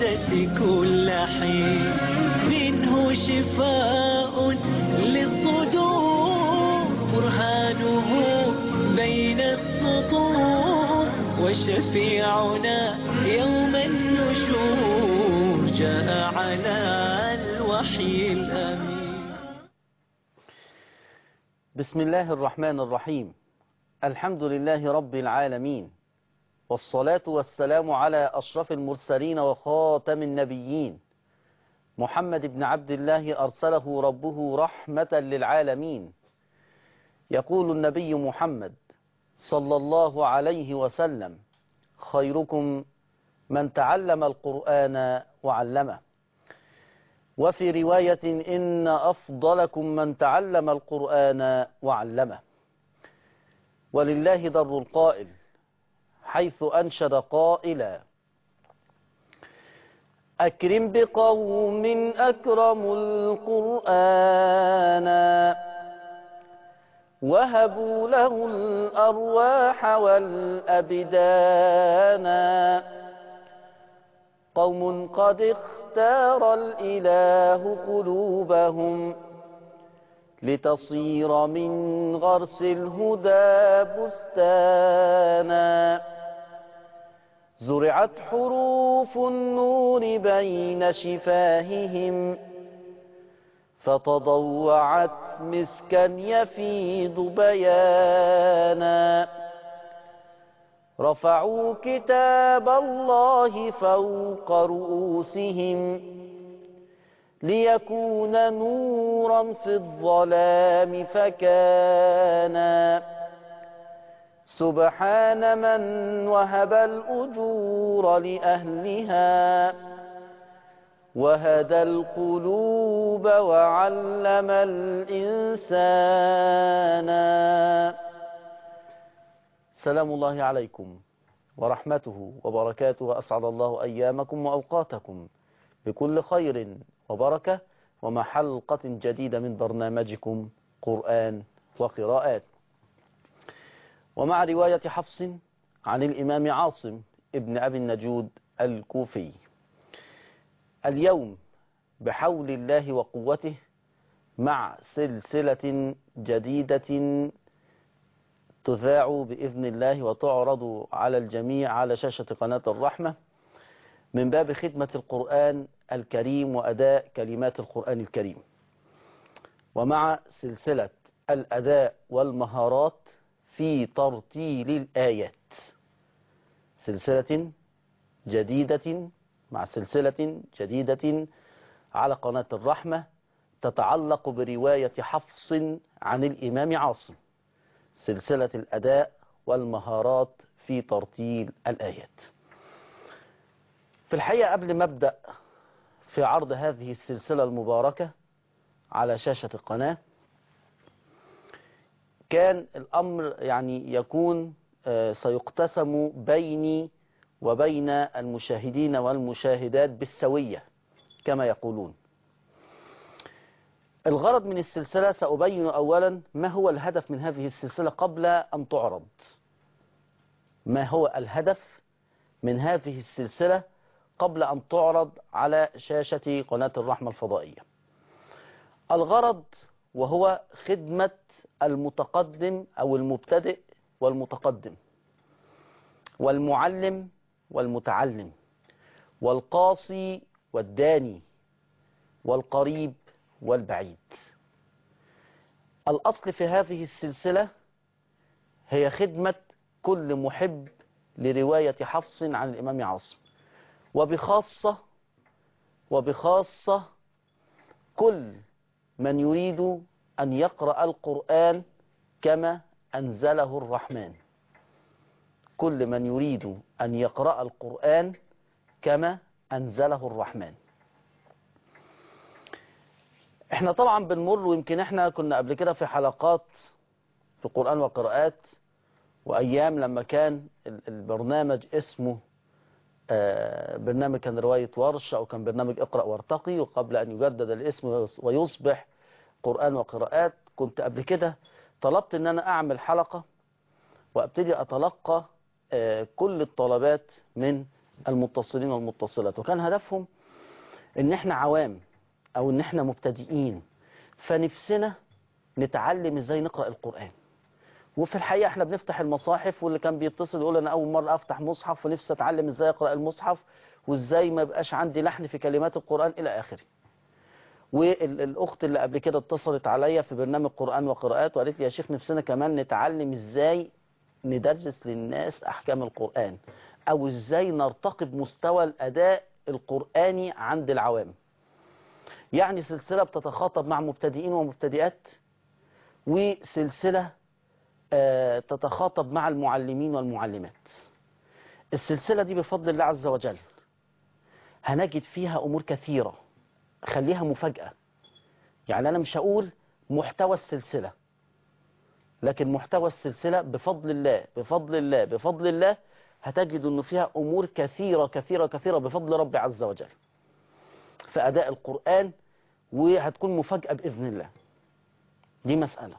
العبادة كل حين منه شفاء للصدور برهانه بين السطور وشفيعنا يوم النشور جاء على الوحي الأمين بسم الله الرحمن الرحيم الحمد لله رب العالمين والصلاة والسلام على أشرف المرسلين وخاتم النبيين محمد بن عبد الله أرسله ربه رحمة للعالمين يقول النبي محمد صلى الله عليه وسلم خيركم من تعلم القرآن وعلمه وفي رواية إن أفضلكم من تعلم القرآن وعلمه ولله در القائل حيث أنشد قائلا أكرم بقوم أكرموا القرآن وهبوا له الأرواح والأبدان قوم قد اختار الإله قلوبهم لتصير من غرس الهدى بستانا زرعت حروف النور بين شفاههم فتضوعت مسكا يفيض بيانا رفعوا كتاب الله فوق رؤوسهم ليكون نورا في الظلام فكان سبحان من وهب الأجور لأهلها وهدى القلوب وعلم الإنسان سلام الله عليكم ورحمته وبركاته أسعد الله أيامكم وأوقاتكم بكل خير وبركة ومع حلقة جديدة من برنامجكم قرآن وقراءات ومع رواية حفص عن الإمام عاصم ابن أبي النجود الكوفي اليوم بحول الله وقوته مع سلسلة جديدة تذاع بإذن الله وتعرض على الجميع على شاشة قناة الرحمة من باب خدمة القرآن الكريم وأداء كلمات القرآن الكريم ومع سلسلة الأداء والمهارات في ترتيل الآيات سلسلة جديدة مع سلسلة جديدة على قناة الرحمة تتعلق برواية حفص عن الإمام عاصم سلسلة الأداء والمهارات في ترتيل الآيات في الحقيقة قبل ما أبدأ في عرض هذه السلسلة المباركة على شاشة القناة كان الأمر يعني يكون سيقتسم بيني وبين المشاهدين والمشاهدات بالسوية كما يقولون الغرض من السلسلة سأبين أولا ما هو الهدف من هذه السلسلة قبل أن تعرض ما هو الهدف من هذه السلسلة قبل أن تعرض على شاشة قناة الرحمة الفضائية الغرض وهو خدمة المتقدم أو المبتدئ والمتقدم والمعلم والمتعلم والقاصي والداني والقريب والبعيد الأصل في هذه السلسلة هي خدمة كل محب لرواية حفص عن الإمام عاصم وبخاصة وبخاصة كل من يريد أن يقرأ القرآن كما أنزله الرحمن كل من يريد أن يقرأ القرآن كما أنزله الرحمن احنا طبعا بنمر ويمكن احنا كنا قبل كده في حلقات في قرآن وقراءات وأيام لما كان البرنامج اسمه برنامج كان رواية ورش أو كان برنامج اقرأ وارتقي وقبل أن يجدد الاسم ويصبح قرآن وقراءات كنت قبل كده طلبت أن أنا أعمل حلقة وأبتدي أتلقى كل الطلبات من المتصلين والمتصلات وكان هدفهم ان احنا عوام او ان احنا مبتدئين فنفسنا نتعلم ازاي نقرأ القرآن وفي الحقيقة احنا بنفتح المصاحف واللي كان بيتصل يقول انا اول مرة افتح مصحف ونفسي اتعلم ازاي اقرأ المصحف وازاي ما يبقاش عندي لحن في كلمات القرآن الى اخره والاخت اللي قبل كده اتصلت عليا في برنامج قرآن وقراءات وقالت لي يا شيخ نفسنا كمان نتعلم ازاي ندرس للناس احكام القرآن او ازاي نرتقي بمستوى الاداء القرآني عند العوام يعني سلسلة بتتخاطب مع مبتدئين ومبتدئات وسلسلة آه، تتخاطب مع المعلمين والمعلمات السلسلة دي بفضل الله عز وجل هنجد فيها أمور كثيرة خليها مفاجأة يعني أنا مش هقول محتوى السلسلة لكن محتوى السلسلة بفضل الله بفضل الله بفضل الله هتجد أنه فيها أمور كثيرة كثيرة كثيرة بفضل رب عز وجل في أداء القرآن وهتكون مفاجأة بإذن الله دي مسألة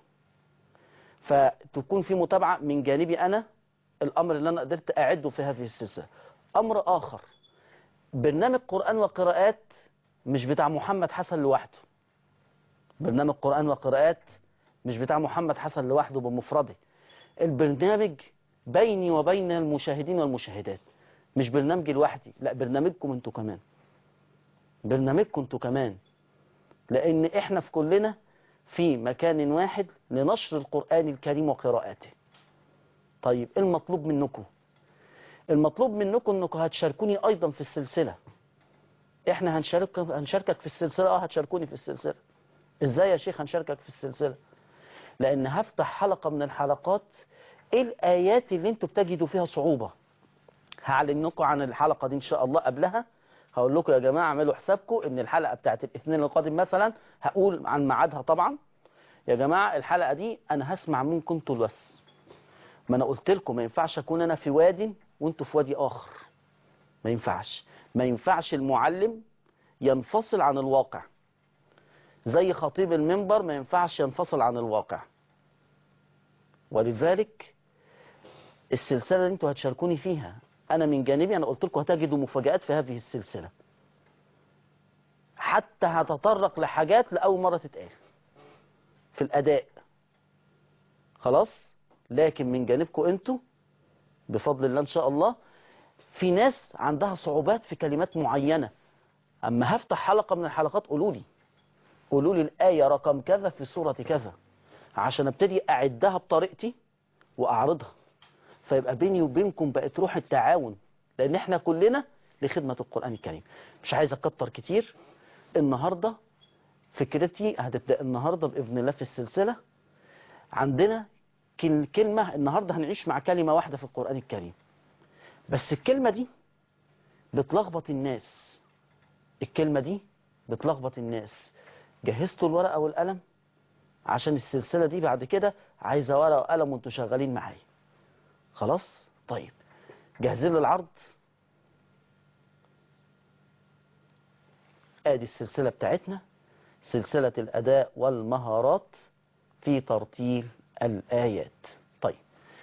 فتكون في متابعة من جانبي أنا الأمر اللي أنا قدرت أعده في هذه السلسلة أمر آخر برنامج قرآن وقراءات مش بتاع محمد حسن لوحده برنامج قرآن وقراءات مش بتاع محمد حسن لوحده بمفرده البرنامج بيني وبين المشاهدين والمشاهدات مش برنامجي لوحدي لا برنامجكم انتوا كمان برنامجكم انتوا كمان لان احنا في كلنا في مكان واحد لنشر القرآن الكريم وقراءاته طيب ايه المطلوب منكم المطلوب منكم انكم هتشاركوني ايضا في السلسلة احنا هنشارك هنشاركك في السلسلة اه هتشاركوني في السلسلة ازاي يا شيخ هنشاركك في السلسلة لان هفتح حلقة من الحلقات ايه الايات اللي انتوا بتجدوا فيها صعوبة هعلن لكم عن الحلقة دي ان شاء الله قبلها هقول لكم يا جماعة اعملوا حسابكم ان الحلقة بتاعت الاثنين القادم مثلا هقول عن ميعادها طبعا يا جماعة الحلقة دي انا هسمع منكم انتوا بس ما انا قلت لكم ما ينفعش اكون انا في وادي وانتوا في وادي اخر ما ينفعش ما ينفعش المعلم ينفصل عن الواقع زي خطيب المنبر ما ينفعش ينفصل عن الواقع ولذلك السلسلة اللي انتوا هتشاركوني فيها انا من جانبي انا قلت لكم هتجدوا مفاجآت في هذه السلسلة حتى هتطرق لحاجات لأول مرة تتقال في الأداء خلاص لكن من جانبكم انتوا بفضل الله ان شاء الله في ناس عندها صعوبات في كلمات معينة اما هفتح حلقة من الحلقات قولوا لي قولوا لي الآية رقم كذا في سورة كذا عشان ابتدي اعدها بطريقتي واعرضها فيبقى بيني وبينكم بقت روح التعاون لان احنا كلنا لخدمة القرآن الكريم مش عايز اكتر كتير النهاردة فكرتي هتبدأ النهاردة بإذن الله في السلسلة عندنا كل- كلمة النهاردة هنعيش مع كلمة واحدة في القرآن الكريم بس الكلمة دي بتلخبط الناس الكلمة دي بتلخبط الناس جهزتوا الورقة والقلم عشان السلسلة دي بعد كده عايزة ورقة وقلم وانتوا شغالين معايا خلاص طيب جاهزين للعرض ادي السلسلة بتاعتنا سلسلة الأداء والمهارات في ترتيل الآيات طيب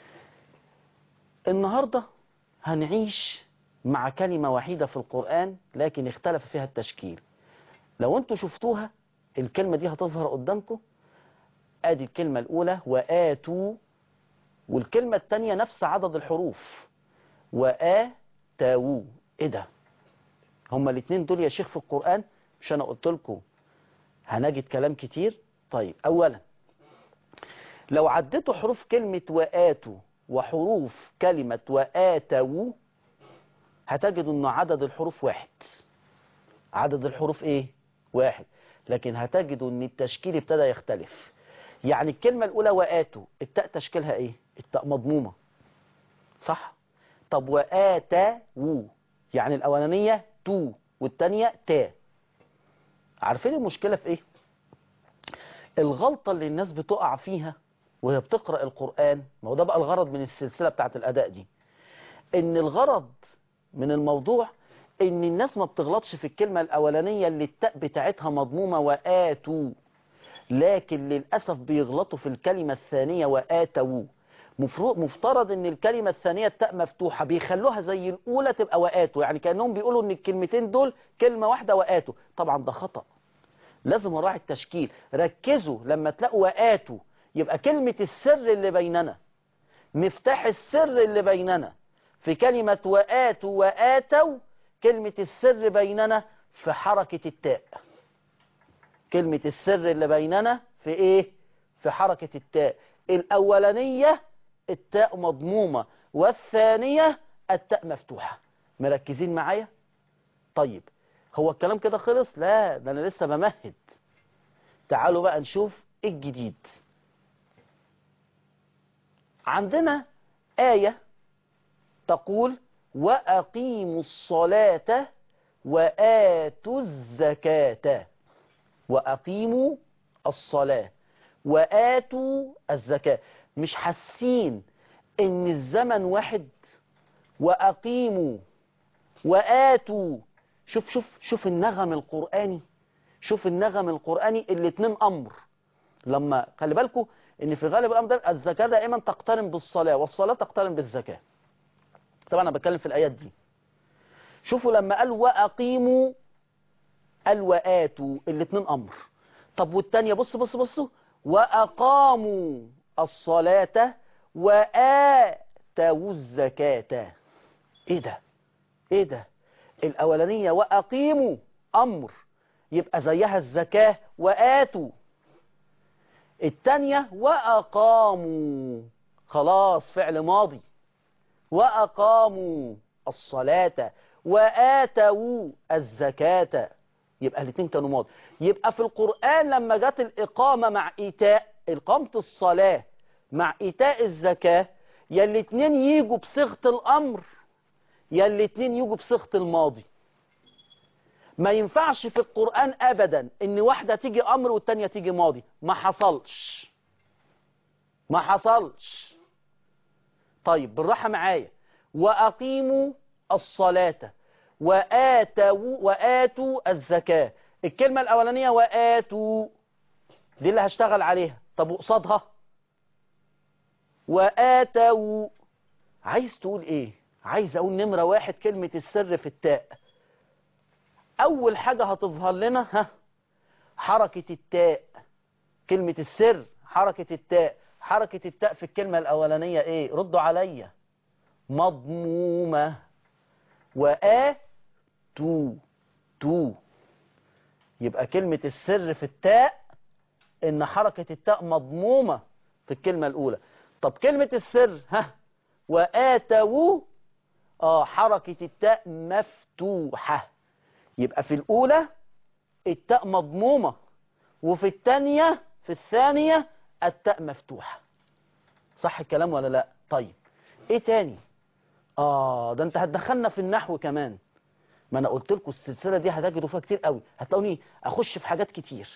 النهاردة هنعيش مع كلمة وحيدة في القرآن لكن اختلف فيها التشكيل لو انتوا شفتوها الكلمة دي هتظهر قدامكم ادي الكلمة الأولى وآتوا والكلمة الثانية نفس عدد الحروف وآتوا ايه ده هما الاثنين دول يا شيخ في القرآن مش انا قلت لكم هنجد كلام كتير طيب اولا لو عديتوا حروف كلمة وآتوا وحروف كلمة وآتوا هتجدوا ان عدد الحروف واحد عدد الحروف ايه واحد لكن هتجدوا ان التشكيل ابتدى يختلف يعني الكلمة الاولى وآتوا التاء تشكيلها ايه التاء مضمومة صح طب وآتوا يعني الاولانية تو والتانية تا عارفين المشكلة في ايه الغلطة اللي الناس بتقع فيها وهي بتقرأ القرآن ما هو ده بقى الغرض من السلسلة بتاعت الأداء دي ان الغرض من الموضوع ان الناس ما بتغلطش في الكلمة الأولانية اللي التاء بتاعتها مضمومة وآتوا لكن للأسف بيغلطوا في الكلمة الثانية وآتوا مفروض مفترض ان الكلمة الثانية التاء مفتوحة بيخلوها زي الاولى تبقى وآتوا يعني كأنهم بيقولوا ان الكلمتين دول كلمة واحدة وآتوا طبعا ده خطأ لازم نراعي التشكيل ركزوا لما تلاقوا وآتوا يبقى كلمة السر اللي بيننا مفتاح السر اللي بيننا في كلمة وآتوا وآتوا كلمة السر بيننا في حركة التاء كلمة السر اللي بيننا في ايه في حركة التاء الاولانية التاء مضمومة والثانية التاء مفتوحة مركزين معايا طيب هو الكلام كده خلص لا ده انا لسه بمهد تعالوا بقى نشوف ايه الجديد عندنا آية تقول وأقيموا الصلاة وآتوا الزكاة وأقيموا الصلاة وآتوا الزكاة مش حاسين إن الزمن واحد وأقيموا وآتوا شوف شوف شوف النغم القرآني شوف النغم القرآني الاتنين أمر لما خلي بالكم إن في غالب الأمر ده الزكاة دائما تقترن بالصلاة والصلاة تقترن بالزكاة طبعا أنا بتكلم في الآيات دي شوفوا لما قال وأقيموا قال وآتوا الاتنين أمر طب والتانية بص بص بصوا وأقاموا الصلاة وآتوا الزكاة إيه ده إيه ده الأولانية وأقيموا أمر يبقى زيها الزكاة وآتوا التانية وأقاموا خلاص فعل ماضي وأقاموا الصلاة وآتوا الزكاة يبقى الاثنين كانوا ماضي يبقى في القرآن لما جت الإقامة مع إيتاء إقامة الصلاة مع إيتاء الزكاة يا الاثنين يجوا بصيغة الأمر يا الاثنين يجوا بصيغة الماضي ما ينفعش في القرآن أبدا إن واحدة تيجي أمر والتانية تيجي ماضي ما حصلش ما حصلش طيب بالراحة معايا وأقيموا الصلاة وآتوا وآتوا الزكاة الكلمة الأولانية وآتوا دي اللي هشتغل عليها طب وقصادها وآتوا عايز تقول ايه عايز اقول نمرة واحد كلمة السر في التاء اول حاجة هتظهر لنا ها حركة التاء كلمة السر حركة التاء حركة التاء في الكلمة الأولانية ايه ردوا عليا مضمومة وآتوا تو يبقى كلمة السر في التاء ان حركة التاء مضمومة في الكلمة الأولى طب كلمة السر ها وآتوا اه حركة التاء مفتوحة يبقى في الأولى التاء مضمومة وفي الثانية في الثانية التاء مفتوحة صح الكلام ولا لا طيب ايه تاني اه ده انت هتدخلنا في النحو كمان ما انا قلت لكم السلسله دي هتجدوا فيها كتير قوي هتلاقوني اخش في حاجات كتير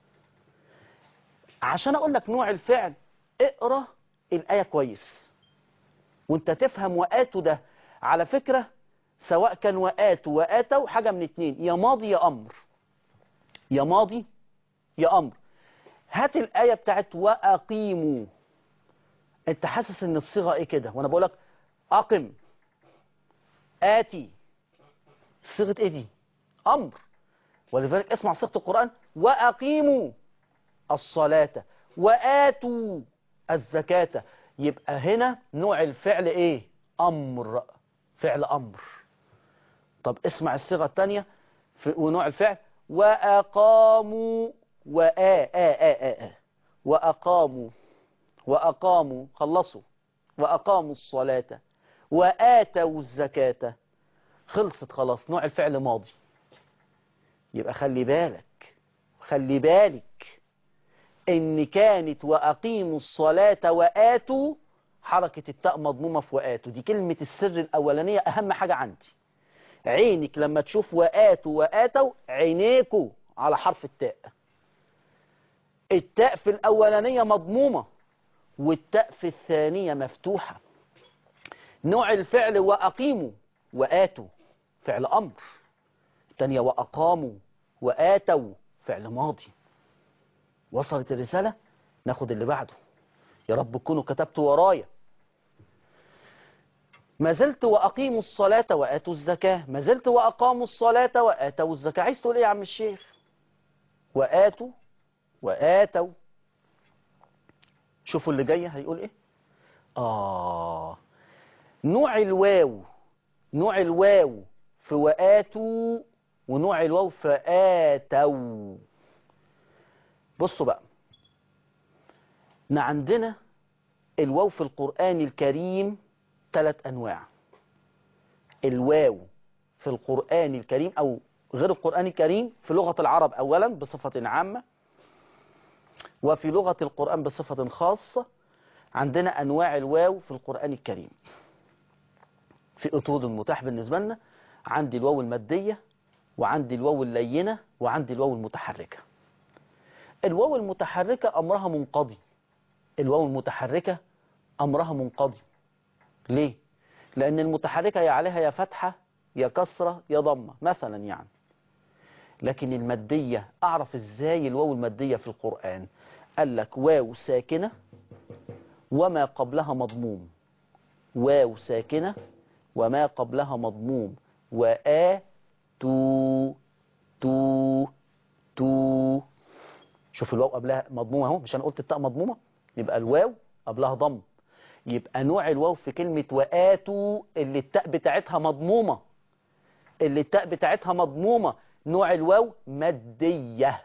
عشان اقول لك نوع الفعل اقرا الايه كويس وانت تفهم واتوا ده على فكره سواء كان واتوا واتوا حاجه من اتنين يا ماضي يا امر يا ماضي يا امر هات الايه بتاعت واقيموا انت حاسس ان الصيغه ايه كده وانا بقول لك اقم اتي صيغه ايه دي امر ولذلك اسمع صيغه القران واقيموا الصلاه واتوا الزكاه يبقى هنا نوع الفعل ايه امر فعل امر طب اسمع الصيغه الثانيه ونوع الفعل واقاموا وآ آ آ آ آ واقاموا واقاموا خلصوا واقاموا الصلاه واتوا الزكاه خلصت خلاص نوع الفعل ماضي يبقى خلي بالك خلي بالك ان كانت واقيموا الصلاة واتوا حركة التاء مضمومة في واتوا دي كلمة السر الاولانية اهم حاجة عندي عينك لما تشوف واتوا واتوا عينيكوا على حرف التاء التاء في الاولانية مضمومة والتاء في الثانية مفتوحة نوع الفعل واقيموا واتوا فعل أمر الثانية وأقاموا وآتوا فعل ماضي وصلت الرسالة ناخد اللي بعده يا رب تكونوا كتبتوا ورايا ما زلت وأقيموا الصلاة وآتوا الزكاة ما زلت وأقاموا الصلاة وآتوا الزكاة عايز تقول إيه يا عم الشيخ وآتوا وآتوا شوفوا اللي جاي هيقول إيه آه نوع الواو نوع الواو في وآتوا ونوع الواو في آتوا بصوا بقى إحنا عندنا الواو في القرآن الكريم ثلاث أنواع الواو في القرآن الكريم أو غير القرآن الكريم في لغة العرب أولا بصفة عامة وفي لغة القرآن بصفة خاصة عندنا أنواع الواو في القرآن الكريم في أطود المتاح بالنسبة لنا عندي الواو المادية وعندي الواو اللينة وعندي الواو المتحركة الواو المتحركة أمرها منقضي الواو المتحركة أمرها منقضي ليه؟ لأن المتحركة يا عليها يا فتحة يا كسرة يا ضمة مثلا يعني لكن المادية أعرف إزاي الواو المادية في القرآن قال لك واو ساكنة وما قبلها مضموم واو ساكنة وما قبلها مضموم وآ تو تو تو شوف الواو قبلها مضمومة اهو مش انا قلت التاء مضمومة يبقى الواو قبلها ضم يبقى نوع الواو في كلمة وآتوا اللي التاء بتاعتها مضمومة اللي التاء بتاعتها مضمومة نوع الواو مادية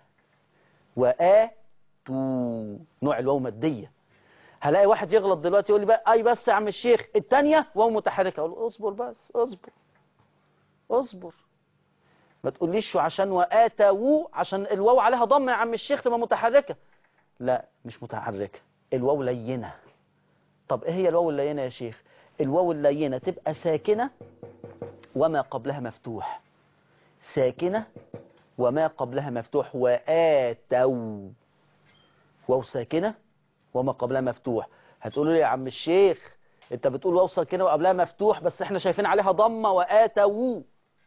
وآتوا نوع الواو مادية هلاقي واحد يغلط دلوقتي يقول لي بقى اي بس يا عم الشيخ الثانيه واو متحركه اقول له اصبر بس اصبر اصبر ما تقوليش عشان واتوا عشان الواو عليها ضم يا عم الشيخ تبقى متحركه لا مش متحركه الواو لينه طب ايه هي الواو اللينه يا شيخ الواو اللينه تبقى ساكنه وما قبلها مفتوح ساكنه وما قبلها مفتوح واتوا واو ساكنه وما قبلها مفتوح هتقولوا لي يا عم الشيخ انت بتقول واو ساكنه وقبلها مفتوح بس احنا شايفين عليها ضمه واتوا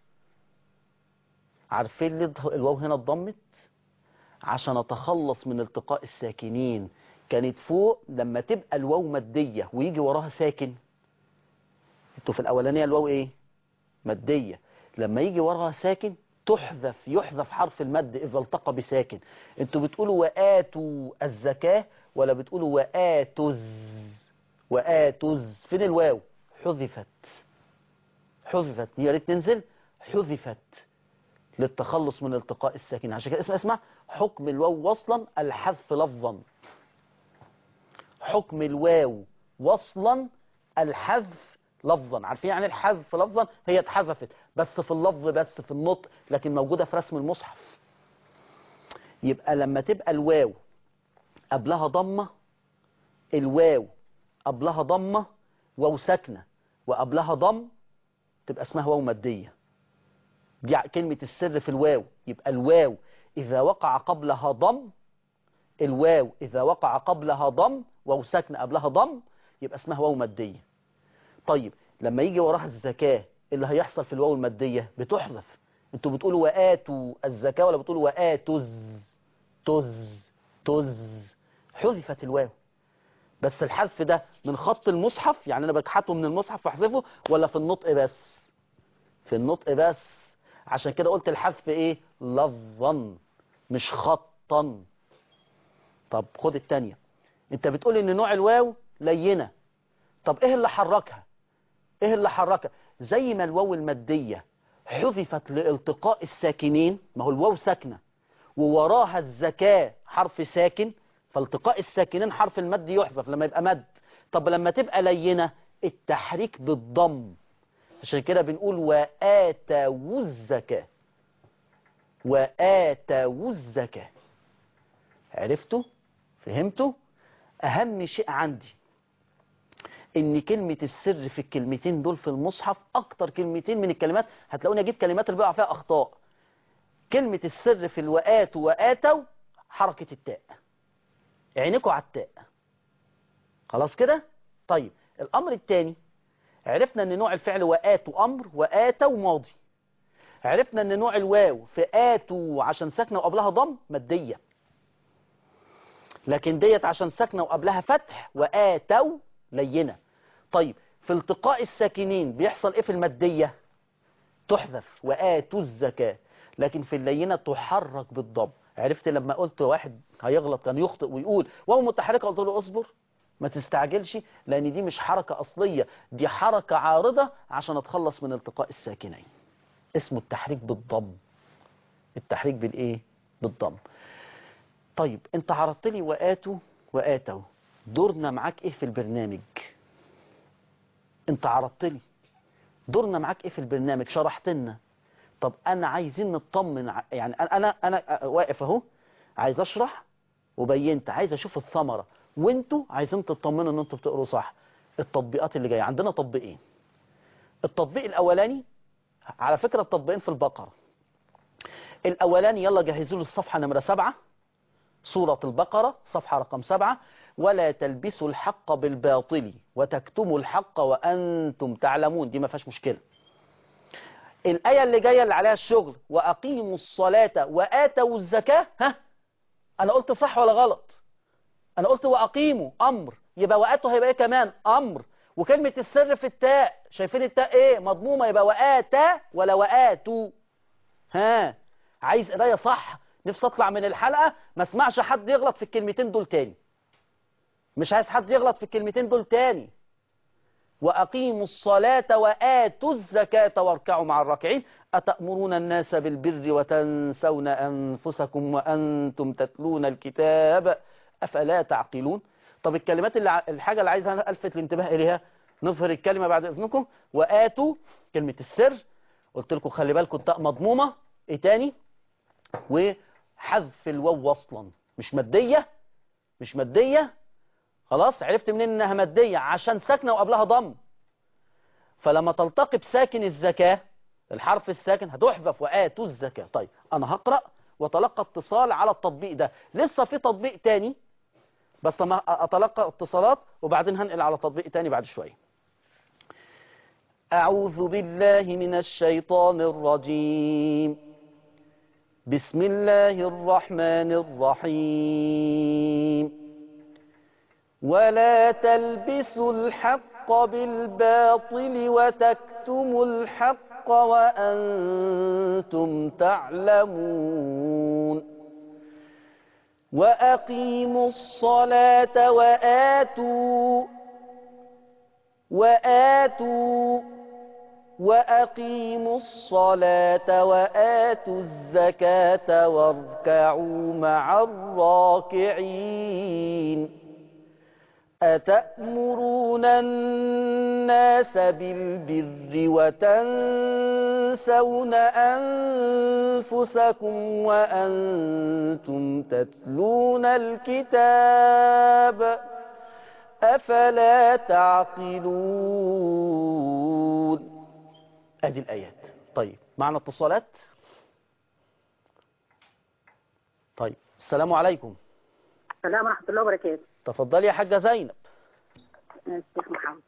عارفين ليه الواو هنا اتضمت عشان اتخلص من التقاء الساكنين كانت فوق لما تبقى الواو ماديه ويجي وراها ساكن انتوا في الاولانيه الواو ايه ماديه لما يجي وراها ساكن تحذف يحذف حرف المد اذا التقى بساكن انتوا بتقولوا واتوا الزكاه ولا بتقولوا وآتز وآتز فين الواو حذفت حذفت يا ريت ننزل حذفت للتخلص من التقاء الساكن عشان كده اسمع اسمع حكم الواو وصلا الحذف لفظا حكم الواو وصلا الحذف لفظا عارفين يعني الحذف لفظا هي اتحذفت بس في اللفظ بس في النطق لكن موجودة في رسم المصحف يبقى لما تبقى الواو قبلها ضمة الواو قبلها ضمة واو ساكنة وقبلها ضم تبقى اسمها واو مادية دي كلمة السر في الواو يبقى الواو إذا وقع قبلها ضم الواو إذا وقع قبلها ضم واو ساكنة قبلها ضم يبقى اسمها واو مادية طيب لما يجي وراها الزكاة اللي هيحصل في الواو المادية بتحذف انتوا بتقولوا وآتوا الزكاة ولا بتقولوا وآتز تز تز حذفت الواو بس الحذف ده من خط المصحف يعني انا بكحته من المصحف واحذفه ولا في النطق بس في النطق بس عشان كده قلت الحذف ايه لفظا مش خطا طب خد التانية انت بتقول ان نوع الواو لينة طب ايه اللي حركها ايه اللي حركها زي ما الواو المادية حذفت لالتقاء الساكنين ما هو الواو ساكنة ووراها الزكاة حرف ساكن فالتقاء الساكنين حرف المد يحذف لما يبقى مد طب لما تبقى لينة التحريك بالضم عشان كده بنقول وآتوا الزكاة وآتوا الزكاة عرفتوا فهمتوا أهم شيء عندي ان كلمة السر في الكلمتين دول في المصحف اكتر كلمتين من الكلمات هتلاقوني اجيب كلمات اللي بيقع فيها اخطاء كلمة السر في الوآت وآتوا حركة التاء عينكوا على التاء خلاص كده طيب الامر الثاني عرفنا ان نوع الفعل وآتوا امر وآتوا ماضي عرفنا ان نوع الواو في آتوا عشان ساكنه وقبلها ضم مادية لكن ديت عشان ساكنه وقبلها فتح وآتوا لينة طيب في التقاء الساكنين بيحصل ايه في المادية تحذف وآتوا الزكاة لكن في اللينة تحرك بالضم عرفت لما قلت واحد هيغلط كان يخطئ ويقول وهو متحركة قلت له اصبر ما تستعجلش لان دي مش حركة اصلية دي حركة عارضة عشان اتخلص من التقاء الساكنين اسمه التحريك بالضم التحريك بالايه بالضم طيب انت عرضت لي وآتوا وآتوا دورنا معاك ايه في البرنامج انت عرضت لي دورنا معاك ايه في البرنامج شرحت لنا طب انا عايزين نطمن ع- يعني انا انا انا واقف اهو عايز اشرح وبينت عايز اشوف الثمره وانتوا عايزين تطمنوا ان انتوا بتقروا صح التطبيقات اللي جايه عندنا تطبيقين التطبيق الاولاني على فكره التطبيقين في البقره الاولاني يلا جهزوا لي الصفحه نمره سبعة سورة البقرة صفحة رقم سبعة ولا تلبسوا الحق بالباطل وتكتموا الحق وأنتم تعلمون دي ما فيهاش مشكلة الآية اللي جاية اللي عليها الشغل وأقيموا الصلاة وآتوا الزكاة ها أنا قلت صح ولا غلط أنا قلت وأقيموا أمر يبقى وآتوا هيبقى إيه كمان أمر وكلمة السر في التاء شايفين التاء إيه مضمومة يبقى وآتا ولا وآتوا ها عايز قرايه صح نفسي اطلع من الحلقه ما اسمعش حد يغلط في الكلمتين دول تاني مش عايز حد يغلط في الكلمتين دول تاني واقيموا الصلاه واتوا الزكاه واركعوا مع الراكعين اتامرون الناس بالبر وتنسون انفسكم وانتم تتلون الكتاب افلا تعقلون طب الكلمات اللي ع- الحاجه اللي عايزها الفت الانتباه اليها نظهر الكلمه بعد اذنكم واتوا كلمه السر قلت لكم خلي بالكم التاء مضمومه ايه تاني وحذف الواو وصلا مش ماديه مش ماديه خلاص عرفت منين انها ماديه عشان ساكنه وقبلها ضم فلما تلتقي بساكن الزكاه الحرف الساكن هتحذف واتوا الزكاه طيب انا هقرا وتلقى اتصال على التطبيق ده لسه في تطبيق تاني بس ما اتلقى اتصالات وبعدين هنقل على تطبيق تاني بعد شويه أعوذ بالله من الشيطان الرجيم بسم الله الرحمن الرحيم ولا تلبسوا الحق بالباطل وتكتموا الحق وأنتم تعلمون وأقيموا الصلاة وآتوا وآتوا وأقيموا الصلاة وآتوا الزكاة واركعوا مع الراكعين أتأمرون الناس بالبر وتنسون أنفسكم وأنتم تتلون الكتاب أفلا تعقلون أدي الآيات طيب معنا اتصالات طيب السلام عليكم السلام ورحمة الله وبركاته تفضلي يا حاجة زينب الشيخ محمد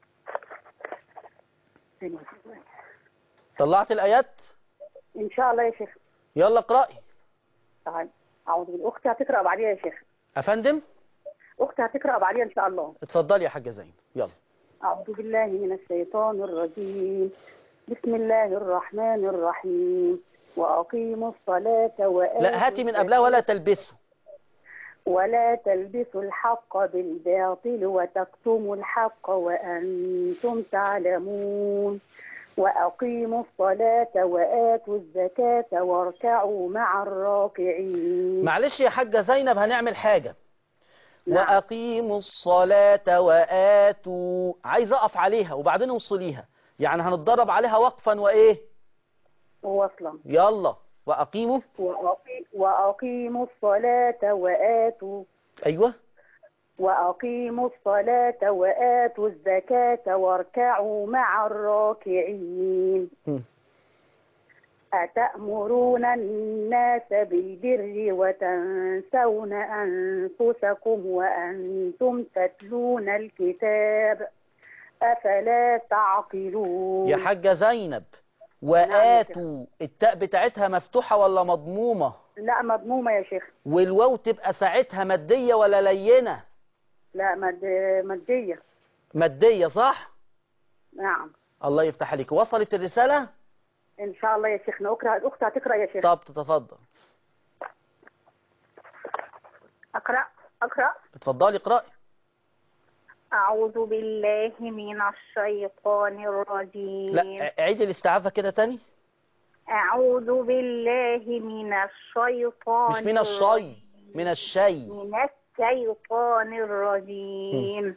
طلعت الآيات إن شاء الله يا شيخ يلا اقرأي تعال أعوذ بالله أختي هتقرأ بعديها يا شيخ أفندم أختي هتقرأ بعديها إن شاء الله اتفضلي يا حاجة زينب يلا أعوذ بالله من الشيطان الرجيم بسم الله الرحمن الرحيم وأقيموا الصلاة وآتوا لا هاتي من قبلها ولا تلبسوا ولا تلبسوا الحق بالباطل وتكتموا الحق وأنتم تعلمون وأقيموا الصلاة وآتوا الزكاة واركعوا مع الراكعين معلش يا حاجة زينب هنعمل حاجة نعم. وأقيموا الصلاة وآتوا عايز أقف عليها وبعدين اوصليها يعني هنتدرب عليها وقفا وإيه وصلا يلا وأقيموا وأقي- وأقيموا الصلاة وآتوا أيوة وأقيموا الصلاة وآتوا الزكاة واركعوا مع الراكعين هم. أتأمرون الناس بالبر وتنسون أنفسكم وأنتم تتلون الكتاب أفلا تعقلون يا حاجة زينب وآتوا التاء بتاعتها مفتوحة ولا مضمومة لا مضمومة يا شيخ والواو تبقى ساعتها مادية ولا لينة لا مد... مادية مادية صح نعم الله يفتح عليك وصلت الرسالة ان شاء الله يا شيخنا اقرا الاخت هتقرا يا شيخ طب تتفضل اقرا اقرا اتفضلي اقرأي اعوذ بالله من الشيطان الرجيم لا عيدي الاستعاذة كده تاني اعوذ بالله من الشيطان مش من الشي من الشي من الشيطان الرجيم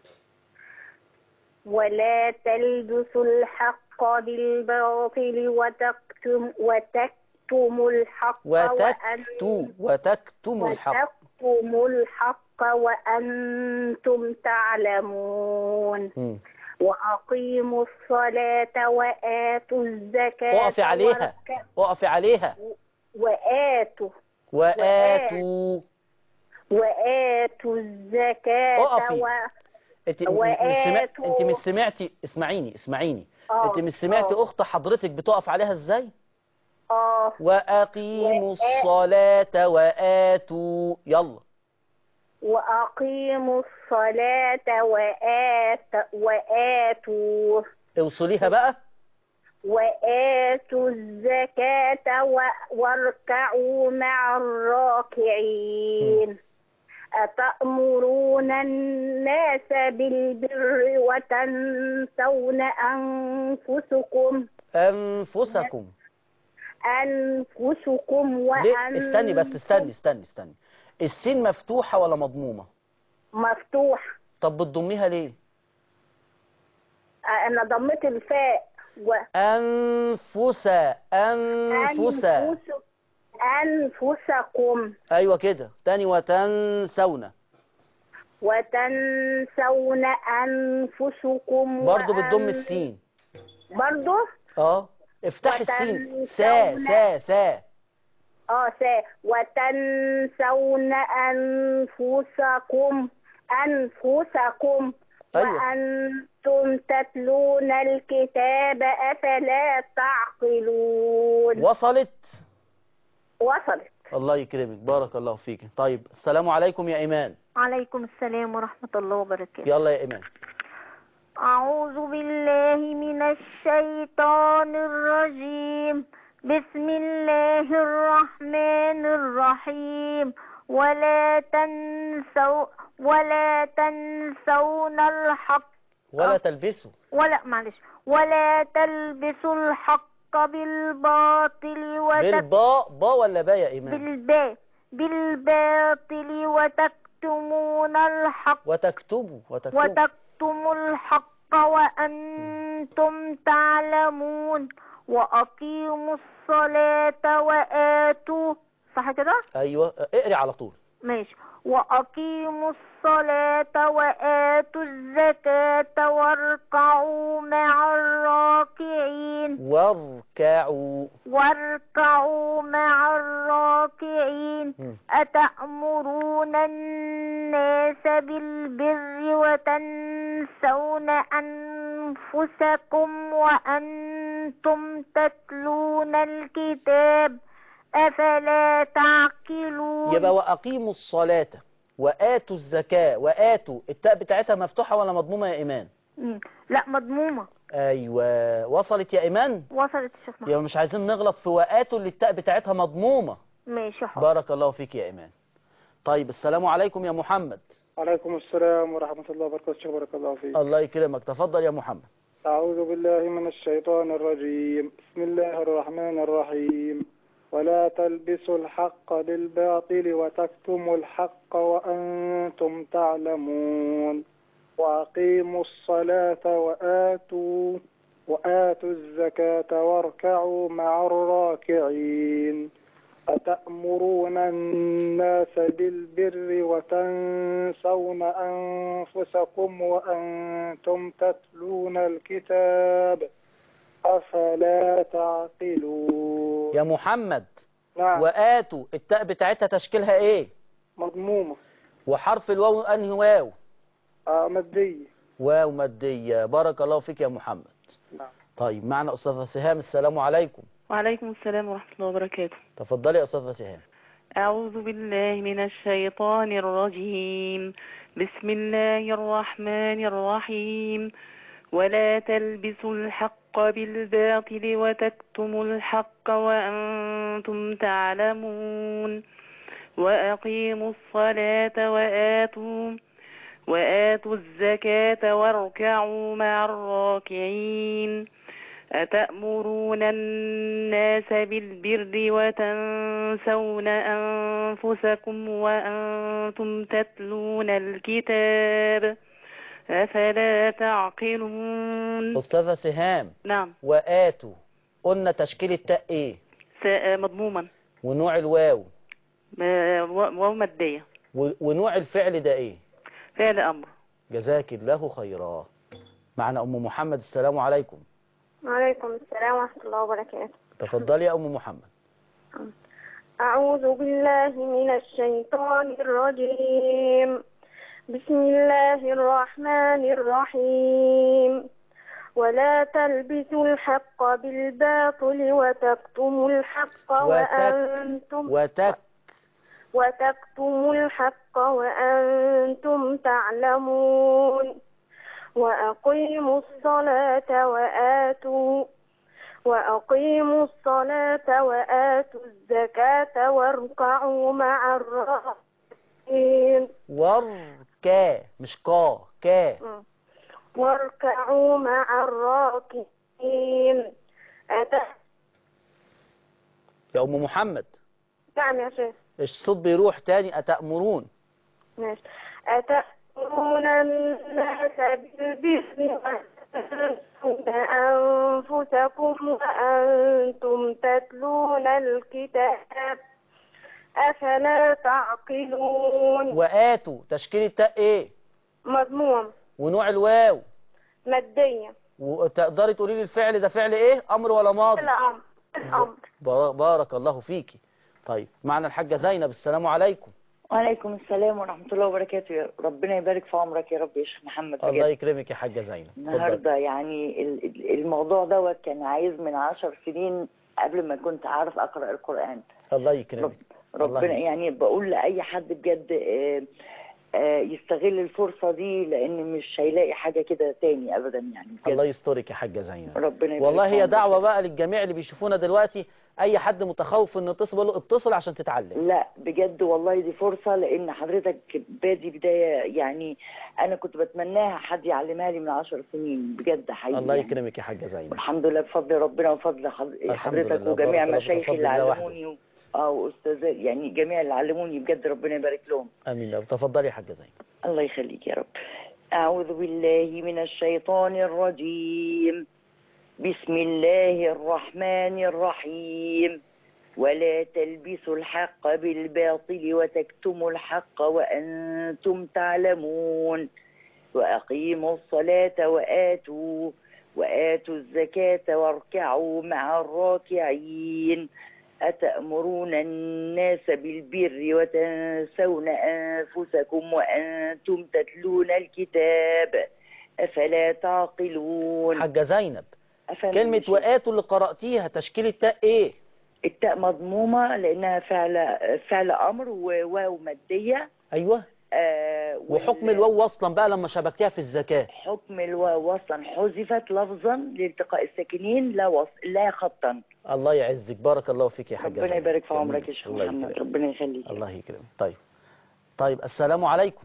ولا تلبسوا الحق بالباطل وتكتم وتكتموا الحق وتكتو وتكتم الحق وتكتموا الحق وأنتم تعلمون مم. وأقيموا الصلاة وآتوا الزكاة اقفي عليها ورك- اقفي عليها وآتوا وآتوا وآتوا الزكاة اقفي. و... انت م- مش سمع... وآتوا- انت مش سمعتي اسمعيني اسمعيني آه، انت مش سمعتي آه. اخت حضرتك بتقف عليها ازاي آه واقيموا وآ- الصلاة وآتوا يلا وأقيموا الصلاة وآت... وآتوا اوصليها بقى وآتوا الزكاة و... واركعوا مع الراكعين أتأمرون الناس بالبر وتنسون أنفسكم انفسكم أنفسكم ليه وأنتم استني بس استني استني استني السين مفتوحة ولا مضمومة مفتوح طب بتضميها ليه أنا ضميت الفاء و... انفس انفس أنفس... أنفسكم ايوه كده تاني وتنسون وتنسون أنفسكم برضو بتضم وأن- السين برضو اه افتحي السين وتنسون- سا سا سا اه سا وتنسون أنفسكم أنفسكم أيوة. وأنتم تتلون الكتاب أفلا تعقلون وصلت وصلت الله يكرمك بارك الله فيك طيب السلام عليكم يا ايمان عليكم السلام ورحمة الله وبركاته يلا يا ايمان أعوذ بالله من الشيطان الرجيم بسم الله الرحمن الرحيم ولا تنسوا ولا تنسون الحق ولا تلبسوا ولا معلش ولا تلبسوا الحق بالباطل وتك بالباء با ولا با يا ايمان بالباء بالباطل وتكتمون الحق وتكتبوا وتكتبوا وتكتموا الحق وأنتم تعلمون وأقيموا الصلاة وآتوا صح كده؟ ايوه اقري على طول ماشي وأقيموا الصلاة وآتوا الزكاة واركعوا مع الراكعين واركعوا واركعوا مع الراكعين مم. أتأمرون الناس بالبر وتنسون أنفسكم وأنتم تتلون الكتاب أفلا تعقلون يبقى واقيموا الصلاة واتوا الزكاة واتوا التاء بتاعتها مفتوحة ولا مضمومة يا ايمان مم. لا مضمومة ايوه وصلت يا ايمان وصلت الشيخ محمد يبقى مش عايزين نغلط في واتوا اللي التاء بتاعتها مضمومة ماشي حاضر بارك الله فيك يا ايمان طيب السلام عليكم يا محمد عليكم السلام ورحمة الله وبركاته شيخ بارك الله فيك الله يكرمك تفضل يا محمد أعوذ بالله من الشيطان الرجيم بسم الله الرحمن الرحيم ولا تلبسوا الحق بالباطل وتكتموا الحق وأنتم تعلمون وأقيموا الصلاة وآتوا وآتوا الزكاة واركعوا مع الراكعين أتأمرون الناس بالبر وتنسون أنفسكم وأنتم تتلون الكتاب أفلا تعقلون يا محمد نعم واتوا التاء بتاعتها تشكيلها ايه مضمومة وحرف الواو انهي واو آه مادية واو مادية بارك الله فيك يا محمد نعم. طيب معنا أستاذة سهام السلام عليكم وعليكم السلام ورحمة الله وبركاته تفضلي يا أستاذة سهام أعوذ بالله من الشيطان الرجيم بسم الله الرحمن الرحيم ولا تلبسوا الحق بالباطل وتكتموا الحق وأنتم تعلمون وأقيموا الصلاة وآتوا وآتوا الزكاة واركعوا مع الراكعين أتأمرون الناس بالبر وتنسون أنفسكم وأنتم تتلون الكتاب أفلا تعقلون أستاذة سهام نعم وآتوا قلنا تشكيل التاء إيه س- مضموما ونوع الواو آه، و- ومادية و- ونوع الفعل ده إيه فعل أمر جزاك الله خيرا معنا أم محمد السلام عليكم وعليكم السلام ورحمة الله وبركاته تفضلي يا أم محمد أعوذ بالله من الشيطان الرجيم بسم الله الرحمن الرحيم ولا تلبسوا الحق بالباطل وتكتموا الحق وأنتم وتك وتكتموا الحق وأنتم تعلمون وأقيموا الصلاة وآتوا وأقيموا الصلاة وآتوا الزكاة واركعوا مع الراكعين وركا مش قا كا واركعوا مع الراكعين أت... يا أم محمد نعم يا شيخ الصوت بيروح تاني أتأمرون ماشي أتأمرون الناس بالبر وتنسون أنفسكم وأنتم تتلون الكتاب أفلا تعقلون وآتوا تشكيل التاء إيه مضموم ونوع الواو مادية وتقدري تقولي لي الفعل ده فعل إيه أمر ولا ماضي الأمر الأمر بار- بارك الله فيكي طيب معنا الحاجة زينب السلام عليكم وعليكم السلام ورحمة الله وبركاته يا ربنا يبارك في عمرك يا رب يا شيخ محمد الله بجد يكرمك يا حاجة زينب اتفضلي. النهاردة يعني ال- ال- الموضوع دوت كان عايز من عشر سنين قبل ما كنت أعرف أقرأ القرآن الله يكرمك رب الله ربنا يكرمك. يعني بقول لأي حد بجد آه، آه، يستغل الفرصة دي لأن مش هيلاقي حاجة كده تاني أبدا يعني الله بجد يسترك يا حاجة زينب ربنا يبارك والله في هي عمرك. دعوة بقى للجميع اللي بيشوفونا دلوقتي أي حد متخوف إنه يتصل بقول له اتصل عشان تتعلم لا بجد والله دي فرصة لأن حضرتك بادي بداية يعني أنا كنت بتمناها حد يعلمها لي من عشر سنين بجد حقيقي الله يعني. يكرمك يا حاجة زينب الحمد لله بفضل ربنا وفضل حض- الحمد حضرتك لله، وجميع بارك الله مشايخي بفضل اللي الله وحده. علموني و- اه واستاذات يعني جميع اللي علموني بجد ربنا يبارك لهم امين تفضلي يا حاجه زينب الله يخليك يا رب أعوذ بالله من الشيطان الرجيم بسم الله الرحمن الرحيم ولا تلبسوا الحق بالباطل وتكتموا الحق وأنتم تعلمون وأقيموا الصلاة وآتوا وآتوا الزكاة واركعوا مع الراكعين أتأمرون الناس بالبر وتنسون أنفسكم وأنتم تتلون الكتاب أفلا تعقلون حاجه زينب أفلا كلمه مش- وآتوا اللي قراتيها تشكيل التاء ايه التاء مضمومة لأنها فعل فعل أمر وواو مادية ايوه آه وال- وحكم الواو اصلا بقى لما شبكتيها في الزكاه حكم الواو وصلا حذفت لفظا لالتقاء الساكنين لا وص... لا خطا الله يعزك بارك الله فيك يا حاجه ربنا زينب. يبارك في جميل. عمرك يا شيخ الله محمد يكرمك. ربنا يخليك الله يكرمك طيب طيب السلام عليكم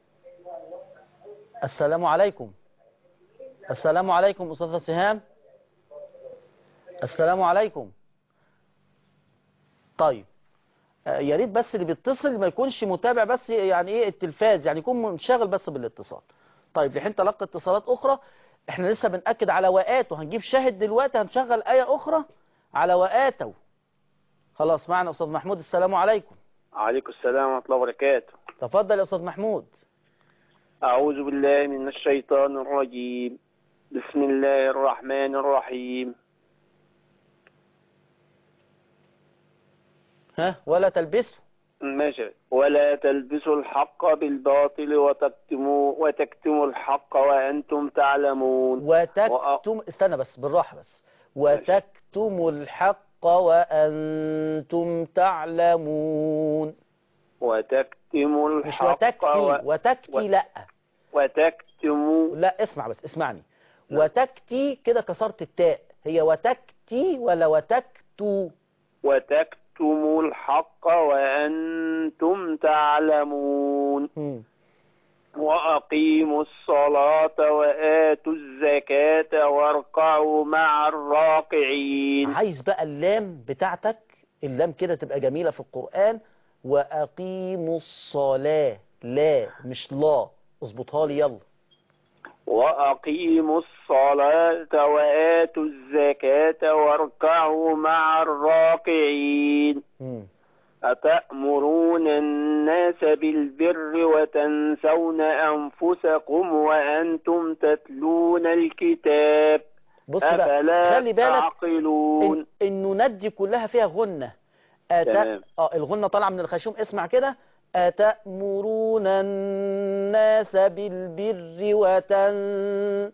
السلام عليكم السلام عليكم استاذه سهام السلام عليكم طيب آه، يا ريت بس اللي بيتصل ما يكونش متابع بس يعني ايه التلفاز يعني يكون منشغل بس بالاتصال طيب لحين تلقى اتصالات اخرى احنا لسه بنأكد على وآت وهنجيب شاهد دلوقتي هنشغل آية اخرى على وآتوا خلاص معنا استاذ محمود السلام عليكم عليكم السلام ورحمة الله وبركاته تفضل يا استاذ محمود أعوذ بالله من الشيطان الرجيم بسم الله الرحمن الرحيم ها ولا تلبسوا ماشي ولا تلبسوا الحق بالباطل وتكتموا وتكتموا الحق وأنتم تعلمون وتكتم استنى بس بالراحة بس وتكتموا الحق وأنتم تعلمون وتكتموا مش الحق وتكتي و... وتكتي و- لا وتكتموا لا اسمع بس اسمعني وتكتي كده كسرت التاء هي وتكتي ولا وتكتو وتكتموا الحق وأنتم تعلمون مم. وأقيموا الصلاة وآتوا الزكاة واركعوا مع الراكعين عايز بقى اللام بتاعتك اللام كده تبقى جميلة في القرآن وأقيموا الصلاة لا مش لا اظبطها لي يلا وأقيموا الصلاة وآتوا الزكاة واركعوا مع الراكعين مم. أتأمرون الناس بالبر وتنسون أنفسكم وأنتم تتلون الكتاب بص بقى أفلا خلي بالك تعقلون إن النونات دي كلها فيها غنة أت... تمام. اه الغنة طالعة من الخشوم اسمع كده أتأمرون الناس بالبر وتن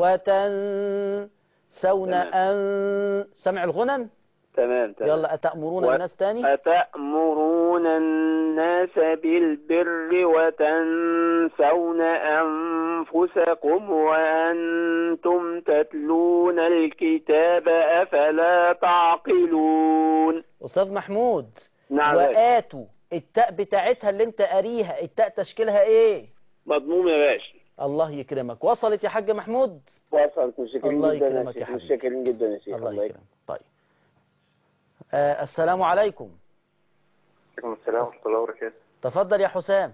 وتنسون تمام. أن سمع الغنن تمام تمام يلا أتأمرون و- الناس تاني أتأمرون الناس بالبر وتنسون أنفسكم وأنتم تتلون الكتاب أفلا تعقلون أستاذ محمود نعم يا باشا. وآتوا التاء بتاعتها اللي انت قاريها التاء تشكيلها ايه مضموم يا باشا الله يكرمك وصلت يا حاج محمود وصلت مشكورين الله جدا يا يكرمك يا شيخ حبيبي. مشكورين جدا يا شيخ الله يكرمك طيب آه السلام عليكم عليكم السلام ورحمة الله وبركاته تفضل يا حسام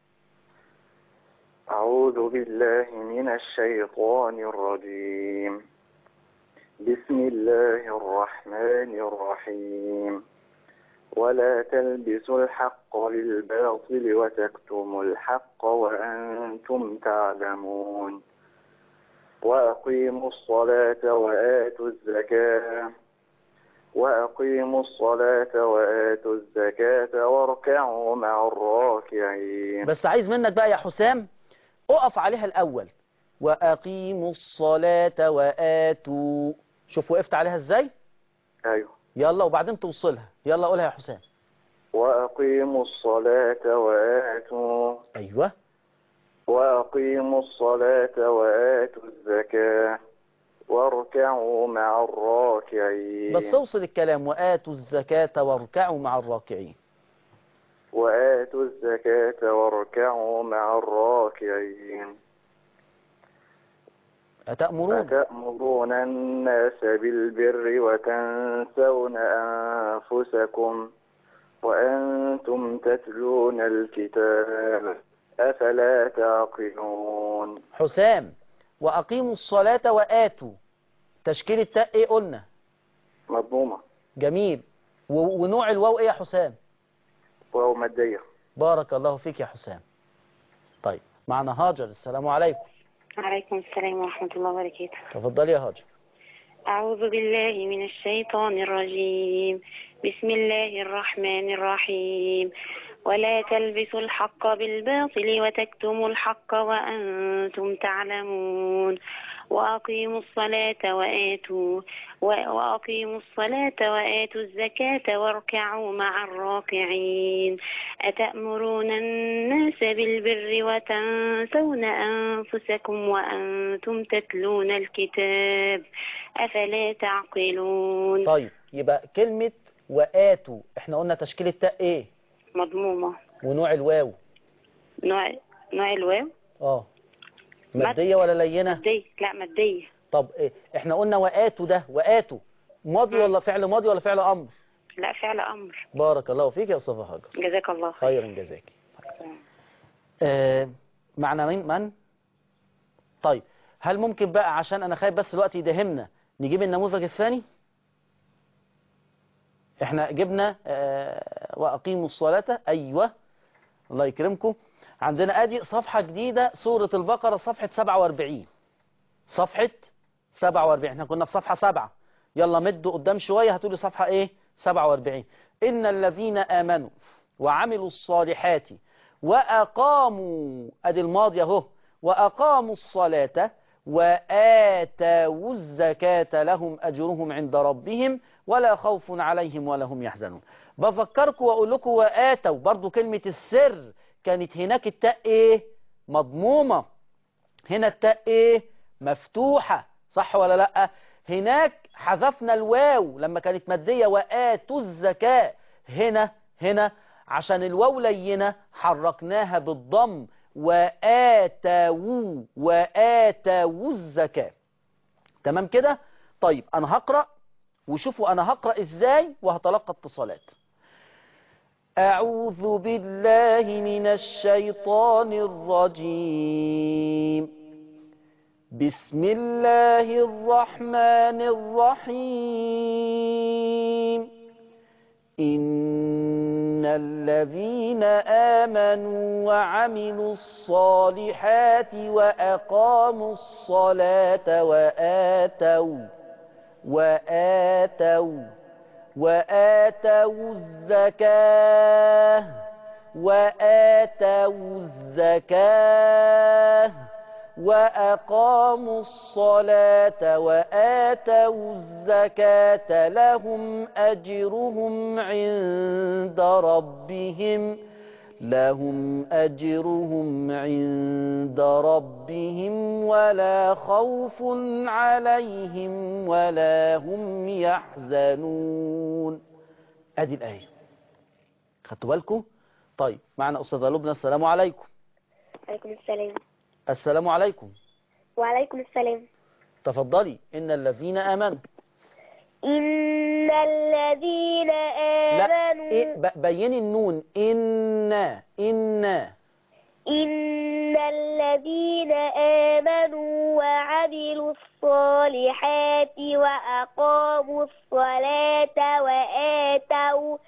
أعوذ بالله من الشيطان الرجيم بسم الله الرحمن الرحيم ولا تلبسوا الحق بالباطل وتكتموا الحق وأنتم تعلمون وأقيموا الصلاة وآتوا الزكاة وأقيموا الصلاة وآتوا الزكاة واركعوا مع الراكعين بس عايز منك بقى يا حسام اقف عليها الأول وأقيموا الصلاة وآتوا شوف وقفت عليها ازاي أيوه يلا وبعدين توصلها يلا قولها يا حسام وأقيموا الصلاة وآتوا أيوة وأقيموا الصلاة وآتوا الزكاة واركعوا مع الراكعين بس اوصل الكلام وآتوا الزكاة واركعوا مع الراكعين وآتوا الزكاة واركعوا مع الراكعين أتأمرون أتأمرون الناس بالبر وتنسون أنفسكم وأنتم تتلون الكتاب أفلا تعقلون حسام وأقيموا الصلاة وآتوا تشكيل التاء ايه قلنا مضمومة جميل و- ونوع الواو ايه يا حسام وهو مادية بارك الله فيك يا حسام طيب معنا هاجر السلام عليكم عليكم السلام ورحمة الله وبركاته تفضلي يا هاجر أعوذ بالله من الشيطان الرجيم بسم الله الرحمن الرحيم ولا تلبسوا الحق بالباطل وتكتموا الحق وأنتم تعلمون وأقيموا الصلاة وآتوا و- وأقيموا الصلاة وآتوا الزكاة واركعوا مع الراكعين أتأمرون الناس بالبر وتنسون أنفسكم وأنتم تتلون الكتاب أفلا تعقلون طيب يبقى كلمة وآتوا احنا قلنا تشكيل التاء ايه مضمومة ونوع الواو نوع نوع الواو اه مادية ولا لينة مادية لا مادية طب إيه؟ احنا قلنا وآتوا ده وآتوا ماضي ولا فعل ماضي ولا فعل أمر لا فعل أمر بارك الله فيك يا أستاذ هاجر جزاك الله خير خيرا جزاك آه معنا مين من طيب هل ممكن بقى عشان انا خايف بس الوقت يداهمنا نجيب النموذج الثاني احنا جبنا آه واقيموا الصلاة ايوه الله يكرمكم عندنا ادي صفحة جديدة سورة البقرة صفحة 47 صفحة 47 احنا كنا في صفحة 7 يلا مدوا قدام شوية هتقولي صفحة ايه 47 ان الذين امنوا وعملوا الصالحات وأقاموا أدي الماضي أهو وأقاموا الصلاة وآتوا الزكاة لهم أجرهم عند ربهم ولا خوف عليهم ولا هم يحزنون بفكركم وأقول لكم وآتوا برضو كلمة السر كانت هناك التاء إيه مضمومة هنا التاء إيه مفتوحة صح ولا لأ هناك حذفنا الواو لما كانت مادية وآتوا الزكاة هنا هنا عشان الواو لينة حركناها بالضم وآتوا وآتوا الزكاة تمام كده طيب أنا هقرأ وشوفوا أنا هقرأ إزاي وهتلقى اتصالات أعوذ بالله من الشيطان الرجيم بسم الله الرحمن الرحيم إن الذين آمنوا وعملوا الصالحات وأقاموا الصلاة وآتوا وآتوا وآتوا الزكاة وآتوا الزكاة وأقاموا الصلاة وآتوا الزكاة لهم أجرهم عند ربهم لهم أجرهم عند ربهم ولا خوف عليهم ولا هم يحزنون أدي الآية خدتوا بالكم طيب معنا أستاذة لبنى السلام عليكم عليكم السلام السلام عليكم وعليكم السلام تفضلي إن الذين آمنوا إن الذين لا آمنوا إيه ب- بيني النون إنا إنا إن الذين آمنوا وعملوا الصالحات وأقاموا الصلاة وآتوا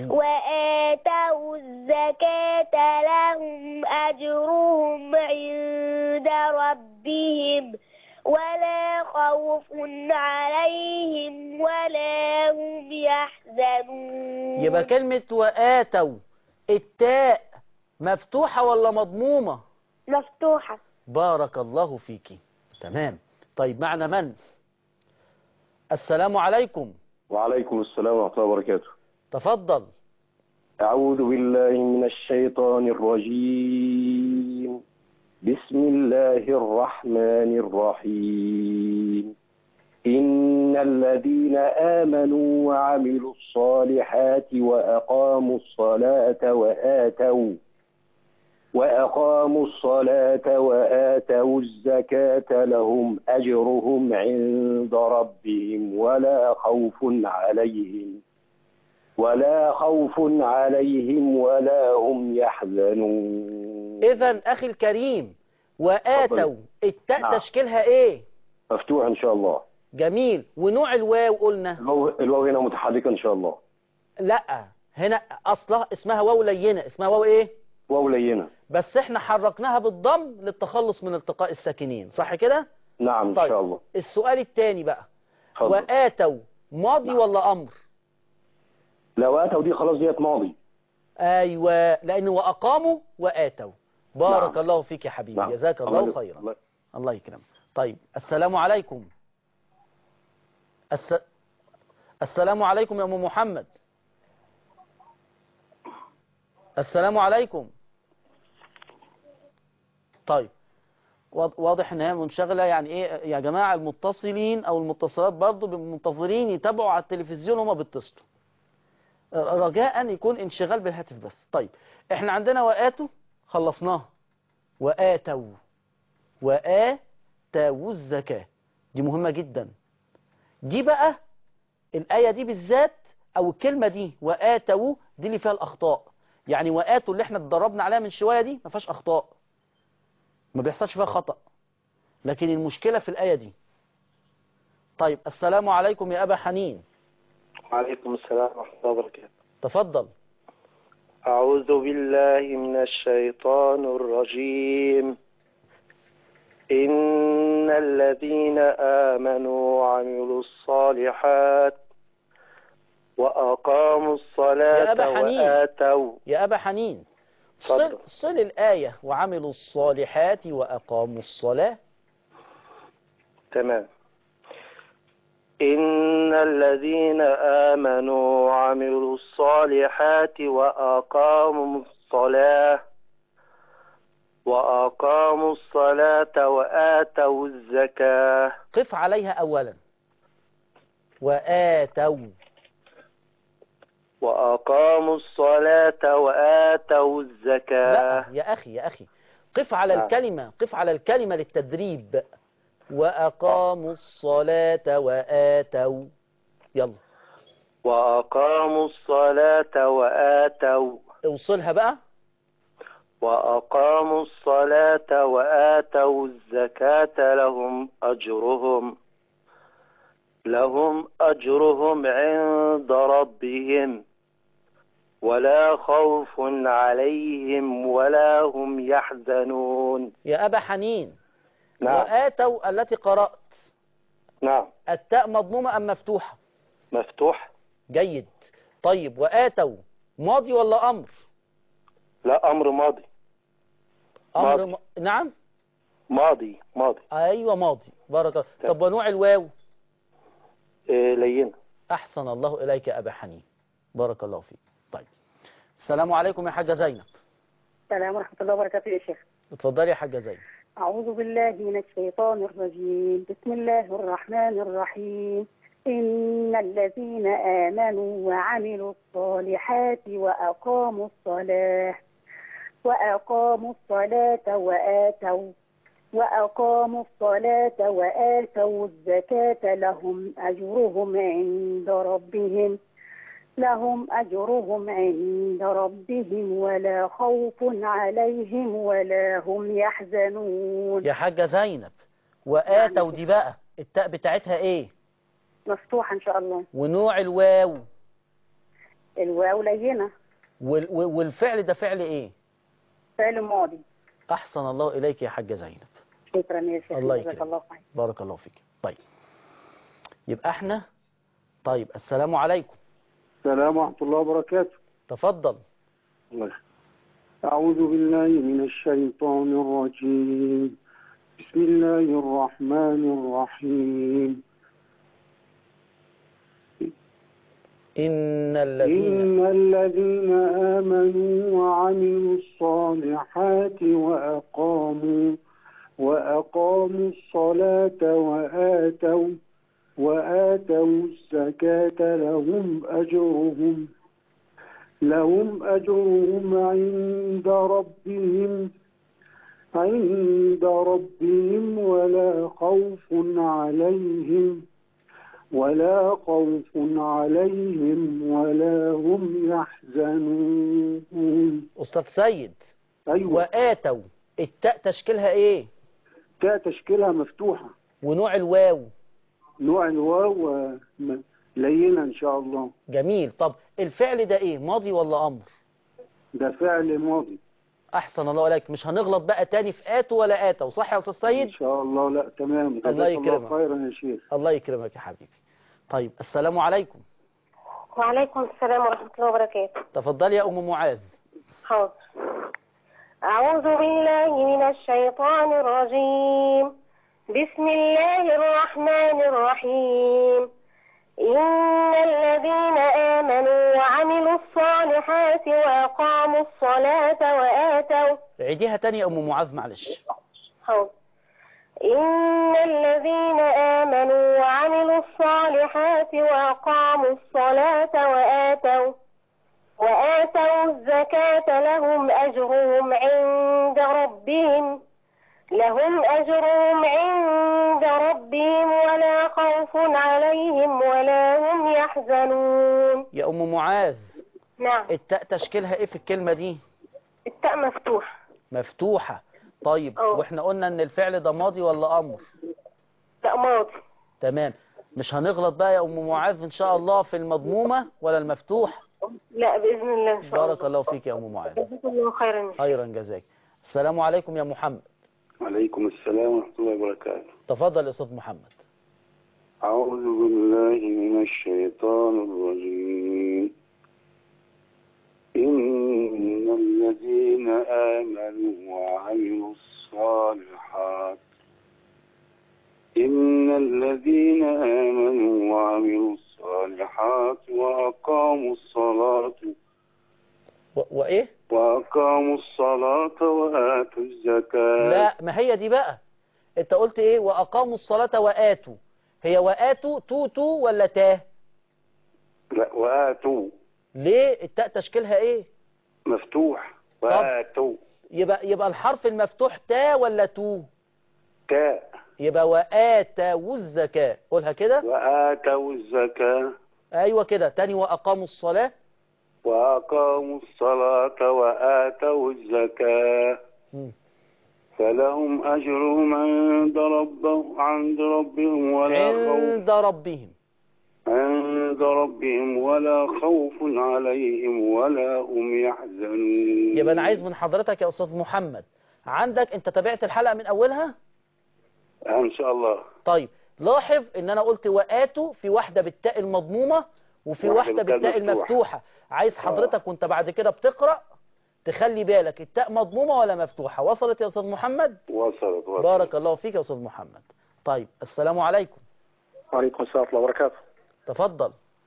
وآتوا الزكاة لهم أجرهم عند ربهم ولا خوف عليهم ولا هم يحزنون يبقى كلمة وآتوا التاء مفتوحة ولا مضمومة مفتوحة بارك الله فيك تمام طيب معنا من السلام عليكم وعليكم السلام ورحمة الله وبركاته تفضل أعوذ بالله من الشيطان الرجيم بسم الله الرحمن الرحيم إن الذين آمنوا وعملوا الصالحات وأقاموا الصلاة وآتوا وأقاموا الصلاة وآتوا الزكاة لهم أجرهم عند ربهم ولا خوف عليهم ولا خوف عليهم ولا هم يحزنون إذا أخي الكريم وآتوا تفضل. التاء نعم. تشكيلها إيه مفتوح إن شاء الله جميل ونوع الواو قلنا الواو الواو هنا متحركة إن شاء الله لا هنا أصلها اسمها واو لينة اسمها واو إيه واو لينة بس احنا حركناها بالضم للتخلص من التقاء الساكنين صح كده نعم إن طيب. شاء الله السؤال الثاني بقى اتفضل. وآتوا ماضي ولا أمر لو آتوا دي خلاص ديت ماضي أيوة لأن وأقاموا وآتوا بارك نعم. الله فيك يا حبيبي نعم. جزاك الله الله- خيرا الله- الله يكرمك طيب السلام عليكم الس... السلام عليكم يا أم محمد السلام عليكم طيب واض- واضح ان هي منشغله يعني ايه يا جماعه المتصلين او المتصلات برضو بيبقوا منتظرين يتابعوا على التلفزيون وما بيتصلوا رجاء يكون انشغال بالهاتف بس طيب احنا عندنا وآتوا خلصناها وآتوا وآتوا الزكاة دي مهمة جدا دي بقى الآية دي بالذات أو الكلمة دي وآتوا دي اللي فيها الأخطاء يعني وآتوا اللي احنا اتدربنا عليها من شوية دي ما فيهاش أخطاء ما بيحصلش فيها خطأ لكن المشكلة في الآية دي طيب السلام عليكم يا أبا حنين وعليكم السلام ورحمة الله وبركاته تفضل أعوذ بالله من الشيطان الرجيم إن الذين آمنوا وعملوا الصالحات وأقاموا يا الصلاة أبا حنين. وآتوا يا أبا حنين صل, اتفضل. صل الآية وعملوا الصالحات وأقاموا الصلاة تمام إن الذين آمنوا وعملوا الصالحات وأقاموا الصلاة وأقاموا الصلاة وآتوا الزكاة قف عليها أولا وآتوا وأقاموا الصلاة وآتوا لا الزكاة يا أخي يا أخي قف على نعم. الكلمة قف على الكلمة للتدريب وأقاموا الصلاة وآتوا يلا وأقاموا الصلاة وآتوا اوصلها بقى وأقاموا الصلاة وآتوا الزكاة لهم أجرهم لهم أجرهم عند ربهم ولا خوف عليهم ولا هم يحزنون يا أبا حنين نعم وآتوا التي قرأت نعم التاء مضمومة أم مفتوحة مفتوح جيد طيب وآتوا ماضي ولا أمر لا أمر ماضي أمر ماضي. م... نعم ماضي ماضي أيوة ماضي بارك الله طب ونوع الواو إيه لين أحسن الله إليك يا أبا حنين بارك الله فيك طيب السلام عليكم يا حاجة زينب السلام ورحمة الله وبركاته يا شيخ اتفضلي يا حاجة زينب أعوذ بالله من الشيطان الرجيم بسم الله الرحمن الرحيم إن الذين آمنوا وعملوا الصالحات وأقاموا الصلاة وأقاموا الصلاة وآتوا وأقاموا الصلاة وآتوا الزكاة لهم أجرهم عند ربهم لهم أجرهم عند ربهم ولا خوف عليهم ولا هم يحزنون يا حاجة زينب وآتوا دي بقى التاء بتاعتها ايه مفتوحة إن شاء الله ونوع الواو الواو لينة وال... وال- والفعل ده فعل ايه فعل ماضي أحسن الله إليك يا حاجة زينب شكرا يا شيخ الله جزاك يكرمك. الله خير بارك الله فيك طيب يبقى احنا طيب السلام عليكم السلام ورحمة الله وبركاته تفضل الله يخليك. أعوذ بالله من الشيطان الرجيم بسم الله الرحمن الرحيم إن الذين إن الذين آمنوا وعملوا الصالحات وأقاموا وأقاموا الصلاة وآتوا وآتوا الزكاة لهم أجرهم لهم أجرهم عند ربهم عند ربهم ولا خوف عليهم ولا خوف عليهم ولا هم يحزنون أستاذ سيد أيوة وآتوا التاء تشكيلها ايه تاء تشكيلها مفتوحة ونوع الواو نوع الواو آه، م- لينة إن شاء الله جميل طب الفعل ده ايه ماضي ولا أمر ده فعل ماضي أحسن الله إليك مش هنغلط بقى تاني في آتوا ولا آتوا صح يا أستاذ إن سيد شاء الله لا تمام الله جزاك يكرمك. الله خيرا يا شيخ الله يكرمك يا حبيبي طيب السلام عليكم وعليكم السلام ورحمة الله وبركاته تفضلي يا أم معاذ حاضر أعوذ بالله من الشيطان الرجيم بسم الله الرحمن الرحيم إن الذين آمنوا وعملوا الصالحات وأقاموا الصلاة وآتوا عيديها تاني يا أم معاذ معلش حاضر إن الذين آمنوا وعملوا الصالحات وأقاموا الصلاة وآتوا وآتوا الزكاة لهم أجرهم عند ربهم لهم أجرهم عند ربهم ولا خوف عليهم ولا هم يحزنون يا أم معاذ نعم التاء تشكيلها ايه في الكلمة دي التاء مفتوح مفتوحة طيب أوه. واحنا قلنا ان الفعل ده ماضي ولا امر لا ماضي تمام مش هنغلط بقى يا ام معاذ ان شاء الله في المضمومة ولا المفتوح لا بإذن الله إن شاء الله بارك الله فيك يا ام معاذ جزاكم الله خيرا خيرا جزاك السلام عليكم يا محمد وعليكم السلام ورحمة الله وبركاته تفضل يا استاذ محمد أعوذ بالله من الشيطان الرجيم إن الذين آمنوا وعملوا الصالحات إن الذين آمنوا وعملوا الصالحات وأقاموا الصلاة و... وإيه وأقاموا الصلاة وآتوا الزكاة لا ما هي دي بقى انت قلت ايه وأقاموا الصلاة وآتوا هي وآتوا تو تو ولا تاه لا وآتوا ليه التاء تشكيلها ايه مفتوح وآتوا يبقى يبقى الحرف المفتوح تا ولا تو تاء يبقى وآتوا الزكاة قولها كده وآتوا الزكاة ايوه كده تاني وأقاموا الصلاة وأقاموا الصلاة وآتوا الزكاة مم. فلهم أجرهم عند ربهم عند ربهم ولا خوف عند ربهم عند ربهم ولا خوف عليهم ولا هم يحزنون يبقى انا عايز من حضرتك يا استاذ محمد عندك انت تابعت الحلقة من اولها إن شاء الله طيب لاحظ ان انا قلت وآتوا في واحدة بالتاء المضمومة وفي واحدة واحدة بالتاء بالتاء المفتوحة. المفتوحة عايز حضرتك وانت بعد كده بتقرأ تخلي بالك التاء مضمومة ولا مفتوحة وصلت يا استاذ محمد وصلت وصلت بارك الله فيك يا استاذ محمد طيب السلام عليكم وعليكم السلام ورحمة الله وبركاته تفضل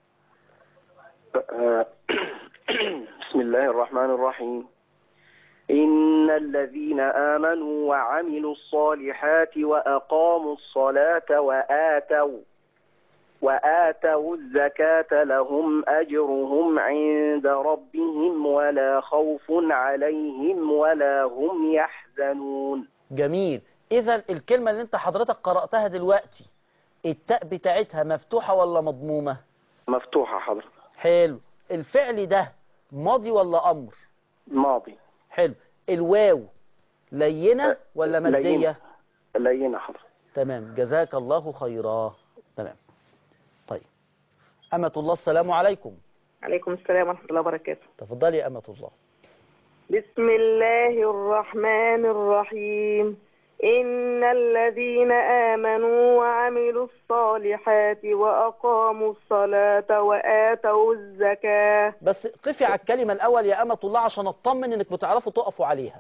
آه، بسم الله الرحمن الرحيم إن الذين آمنوا وعملوا الصالحات وأقاموا الصلاة وآتوا وآتوا الزكاة لهم أجرهم عند ربهم ولا خوف عليهم ولا هم يحزنون جميل اذا الكلمة اللي انت حضرتك قرأتها دلوقتي التاء بتاعتها مفتوحة ولا مضمومة مفتوحة حضرتك حلو الفعل ده ماضي ولا امر ماضي حلو الواو لينة ولا لينة. مادية لينة حضرتك تمام جزاك الله خيرا تمام طيب أمة الله السلام عليكم عليكم السلام ورحمة الله وبركاته تفضلي يا أمة الله بسم الله الرحمن الرحيم إن الذين آمنوا وعملوا الصالحات وأقاموا الصلاة وآتوا الزكاة بس قفي على الكلمة الأول يا أمة الله عشان أطمن إنك بتعرفوا تقفوا عليها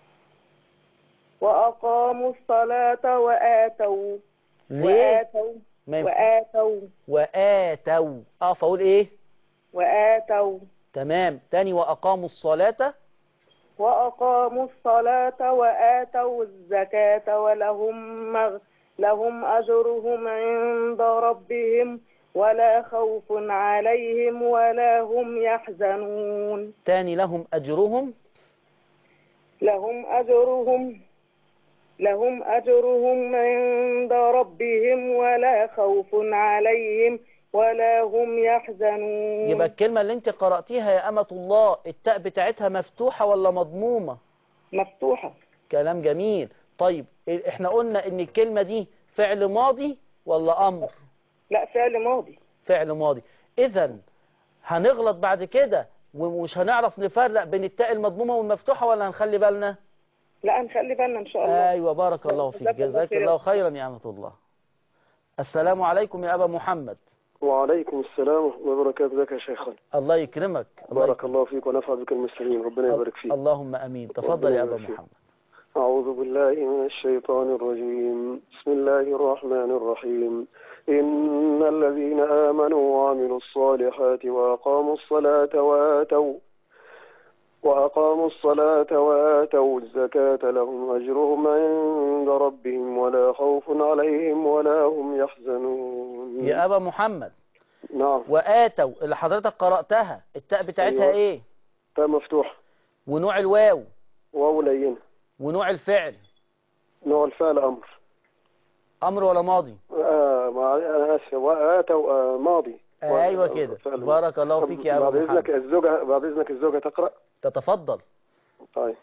وأقاموا الصلاة وآتوا ليه؟ وآتوا ما ينفع- وآتوا وآتوا أه فأقول إيه وآتوا تمام تاني وأقاموا الصلاة وأقاموا الصلاة وآتوا الزكاة ولهم مغ... لهم أجرهم عند ربهم ولا خوف عليهم ولا هم يحزنون تاني لهم أجرهم لهم أجرهم لهم أجرهم عند ربهم ولا خوف عليهم ولا هم يحزنون يبقى الكلمة اللي انت قرأتيها يا أمة الله التاء بتاعتها مفتوحة ولا مضمومة مفتوحة كلام جميل طيب احنا قلنا ان الكلمة دي فعل ماضي ولا أمر لا فعل ماضي فعل ماضي اذا هنغلط بعد كده ومش هنعرف نفرق بين التاء المضمومة والمفتوحة ولا هنخلي بالنا لا هنخلي بالنا إن شاء الله ايوه بارك الله فيك جزاك الله جزاك خير. الله خيرا يا أمة الله السلام عليكم يا أبا محمد وعليكم السلام ورحمة الله وبركاته ذاك يا شيخنا الله يكرمك الله بارك الله فيك ونفع بك المسلمين ربنا يبارك فيك اللهم امين تفضل يا ابا يبارك فيك. محمد أعوذ بالله من الشيطان الرجيم بسم الله الرحمن الرحيم إن الذين آمنوا وعملوا الصالحات وأقاموا الصلاة وآتوا وأقاموا الصلاة وآتوا الزكاة لهم أجرهم عند ربهم ولا خوف عليهم ولا هم يحزنون يا ابا محمد نعم واتوا اللي حضرتك قراتها التاء بتاعتها أيوة. ايه تاء مفتوح ونوع الواو واو لينة ونوع الفعل نوع الفعل أمر امر ولا ماضي آه مع... أنا آسف وآتوا آه ماضي ايوه كده فعل. بارك الله فيك يا بعد ابا إذنك محمد الزوجة بعد إذنك الزوجة تقرأ تتفضل طيب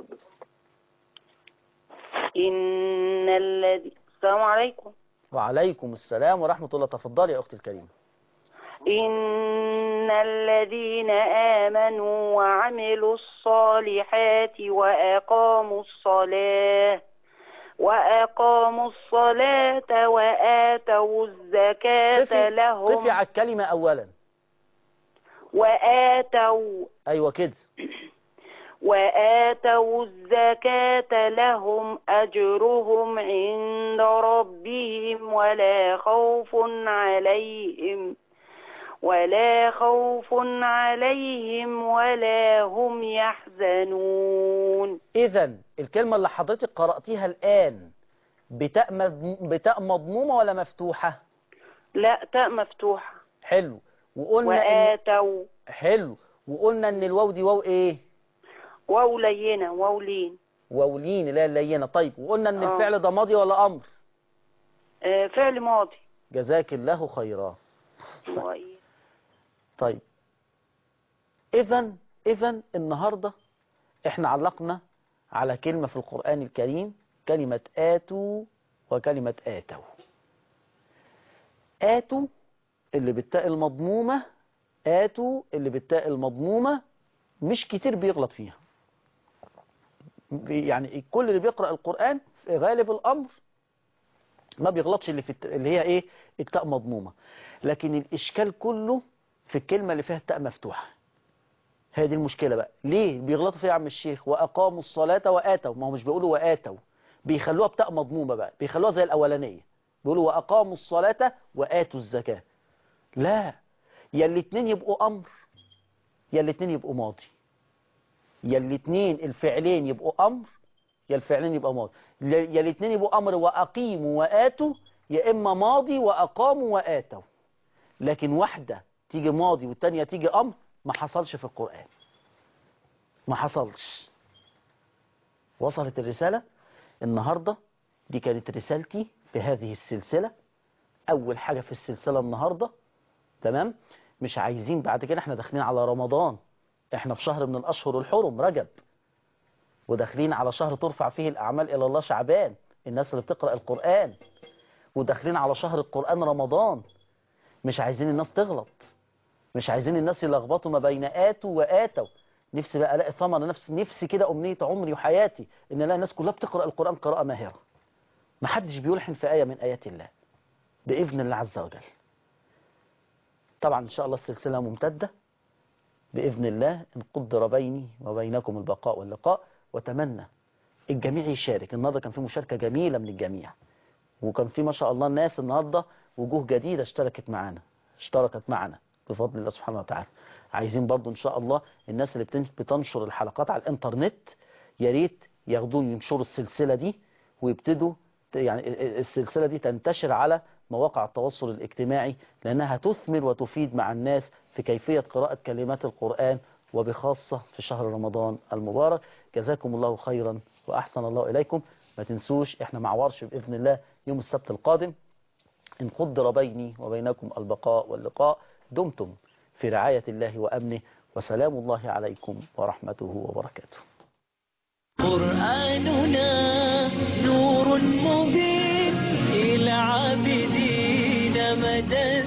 إن الذي السلام عليكم وعليكم السلام ورحمة الله تفضلي يا اختي الكريمة إن الذين آمنوا وعملوا الصالحات وأقاموا الصلاة وأقاموا الصلاة وآتوا الزكاة قفي لهم قفي على الكلمة اولا وآتوا ايوه كده وآتوا الزكاة لهم أجرهم عند ربهم ولا خوف عليهم ولا خوف عليهم ولا هم يحزنون إذا الكلمة اللي حضرتك قرأتيها الآن بتاء مضم- بتاء مضمومة ولا مفتوحة لا تاء مفتوحة حلو وقلنا إن وآتوا حلو وقلنا ان الواو دي واو ايه واو لينة واو لين واو لين اللي هي اللينه طيب وقلنا ان آه. الفعل ده ماضي ولا امر آه، فعل ماضي جزاك الله خيرا وإيه. طيب اذا اذا النهارده احنا علقنا على كلمه في القران الكريم كلمه اتوا وكلمه اتوا اتوا اللي بالتاء المضمومه اتوا اللي بالتاء المضمومه مش كتير بيغلط فيها بي- يعني كل اللي بيقرأ القرآن في غالب الأمر ما بيغلطش اللي في الت... اللي هي ايه التاء مضمومة لكن الإشكال كله في الكلمة اللي فيها التاء مفتوحة هي دي المشكلة بقى ليه بيغلطوا فيها يا عم الشيخ وأقاموا الصلاة وآتوا ما هو مش بيقولوا وآتوا بيخلوها بتاء مضمومة بقى بيخلوها زي الأولانية بيقولوا وأقاموا الصلاة وآتوا الزكاة لا يا الاتنين يبقوا أمر يا الاتنين يبقوا ماضي يا الاتنين الفعلين يبقوا أمر يا الفعلين يبقى ماضي ل- يا الاتنين يبقوا أمر وأقيموا وآتوا يا إما ماضي وأقاموا وآتوا لكن واحدة تيجي ماضي والتانية تيجي أمر ما حصلش في القرآن ما حصلش وصلت الرسالة النهاردة دي كانت رسالتي في هذه السلسلة أول حاجة في السلسلة النهاردة تمام مش عايزين بعد كده احنا داخلين على رمضان احنا في شهر من الأشهر الحرم رجب وداخلين على شهر ترفع فيه الأعمال إلى الله شعبان الناس اللي بتقرأ القرآن وداخلين على شهر القرآن رمضان مش عايزين الناس تغلط مش عايزين الناس يلخبطوا ما بين آتوا وآتوا نفسي بقى الاقي ثمره نفسي نفسي كده امنيه عمري وحياتي ان الاقي الناس كلها بتقرا القران قراءه ماهره ما حدش بيلحن في ايه من ايات الله باذن الله عز وجل طبعا ان شاء الله السلسله ممتده باذن الله ان قدر بيني وبينكم البقاء واللقاء واتمنى الجميع يشارك النهارده كان في مشاركه جميله من الجميع وكان في ما شاء الله الناس النهارده وجوه جديده اشتركت معانا اشتركت معنا بفضل الله سبحانه وتعالى عايزين برضو ان شاء الله الناس اللي بتن- بتنشر الحلقات على الانترنت يا ريت ياخدوا ينشروا السلسله دي ويبتدوا ت- يعني ال- ال- السلسله دي تنتشر على مواقع التواصل الاجتماعي لانها تثمر وتفيد مع الناس في كيفيه قراءه كلمات القران وبخاصه في شهر رمضان المبارك جزاكم الله خيرا واحسن الله اليكم ما تنسوش احنا مع ورش باذن الله يوم السبت القادم إن قدر بيني وبينكم البقاء واللقاء دمتم في رعاية الله وأمنه وسلام الله عليكم ورحمته وبركاته قرآننا نور مبين للعابدين مدى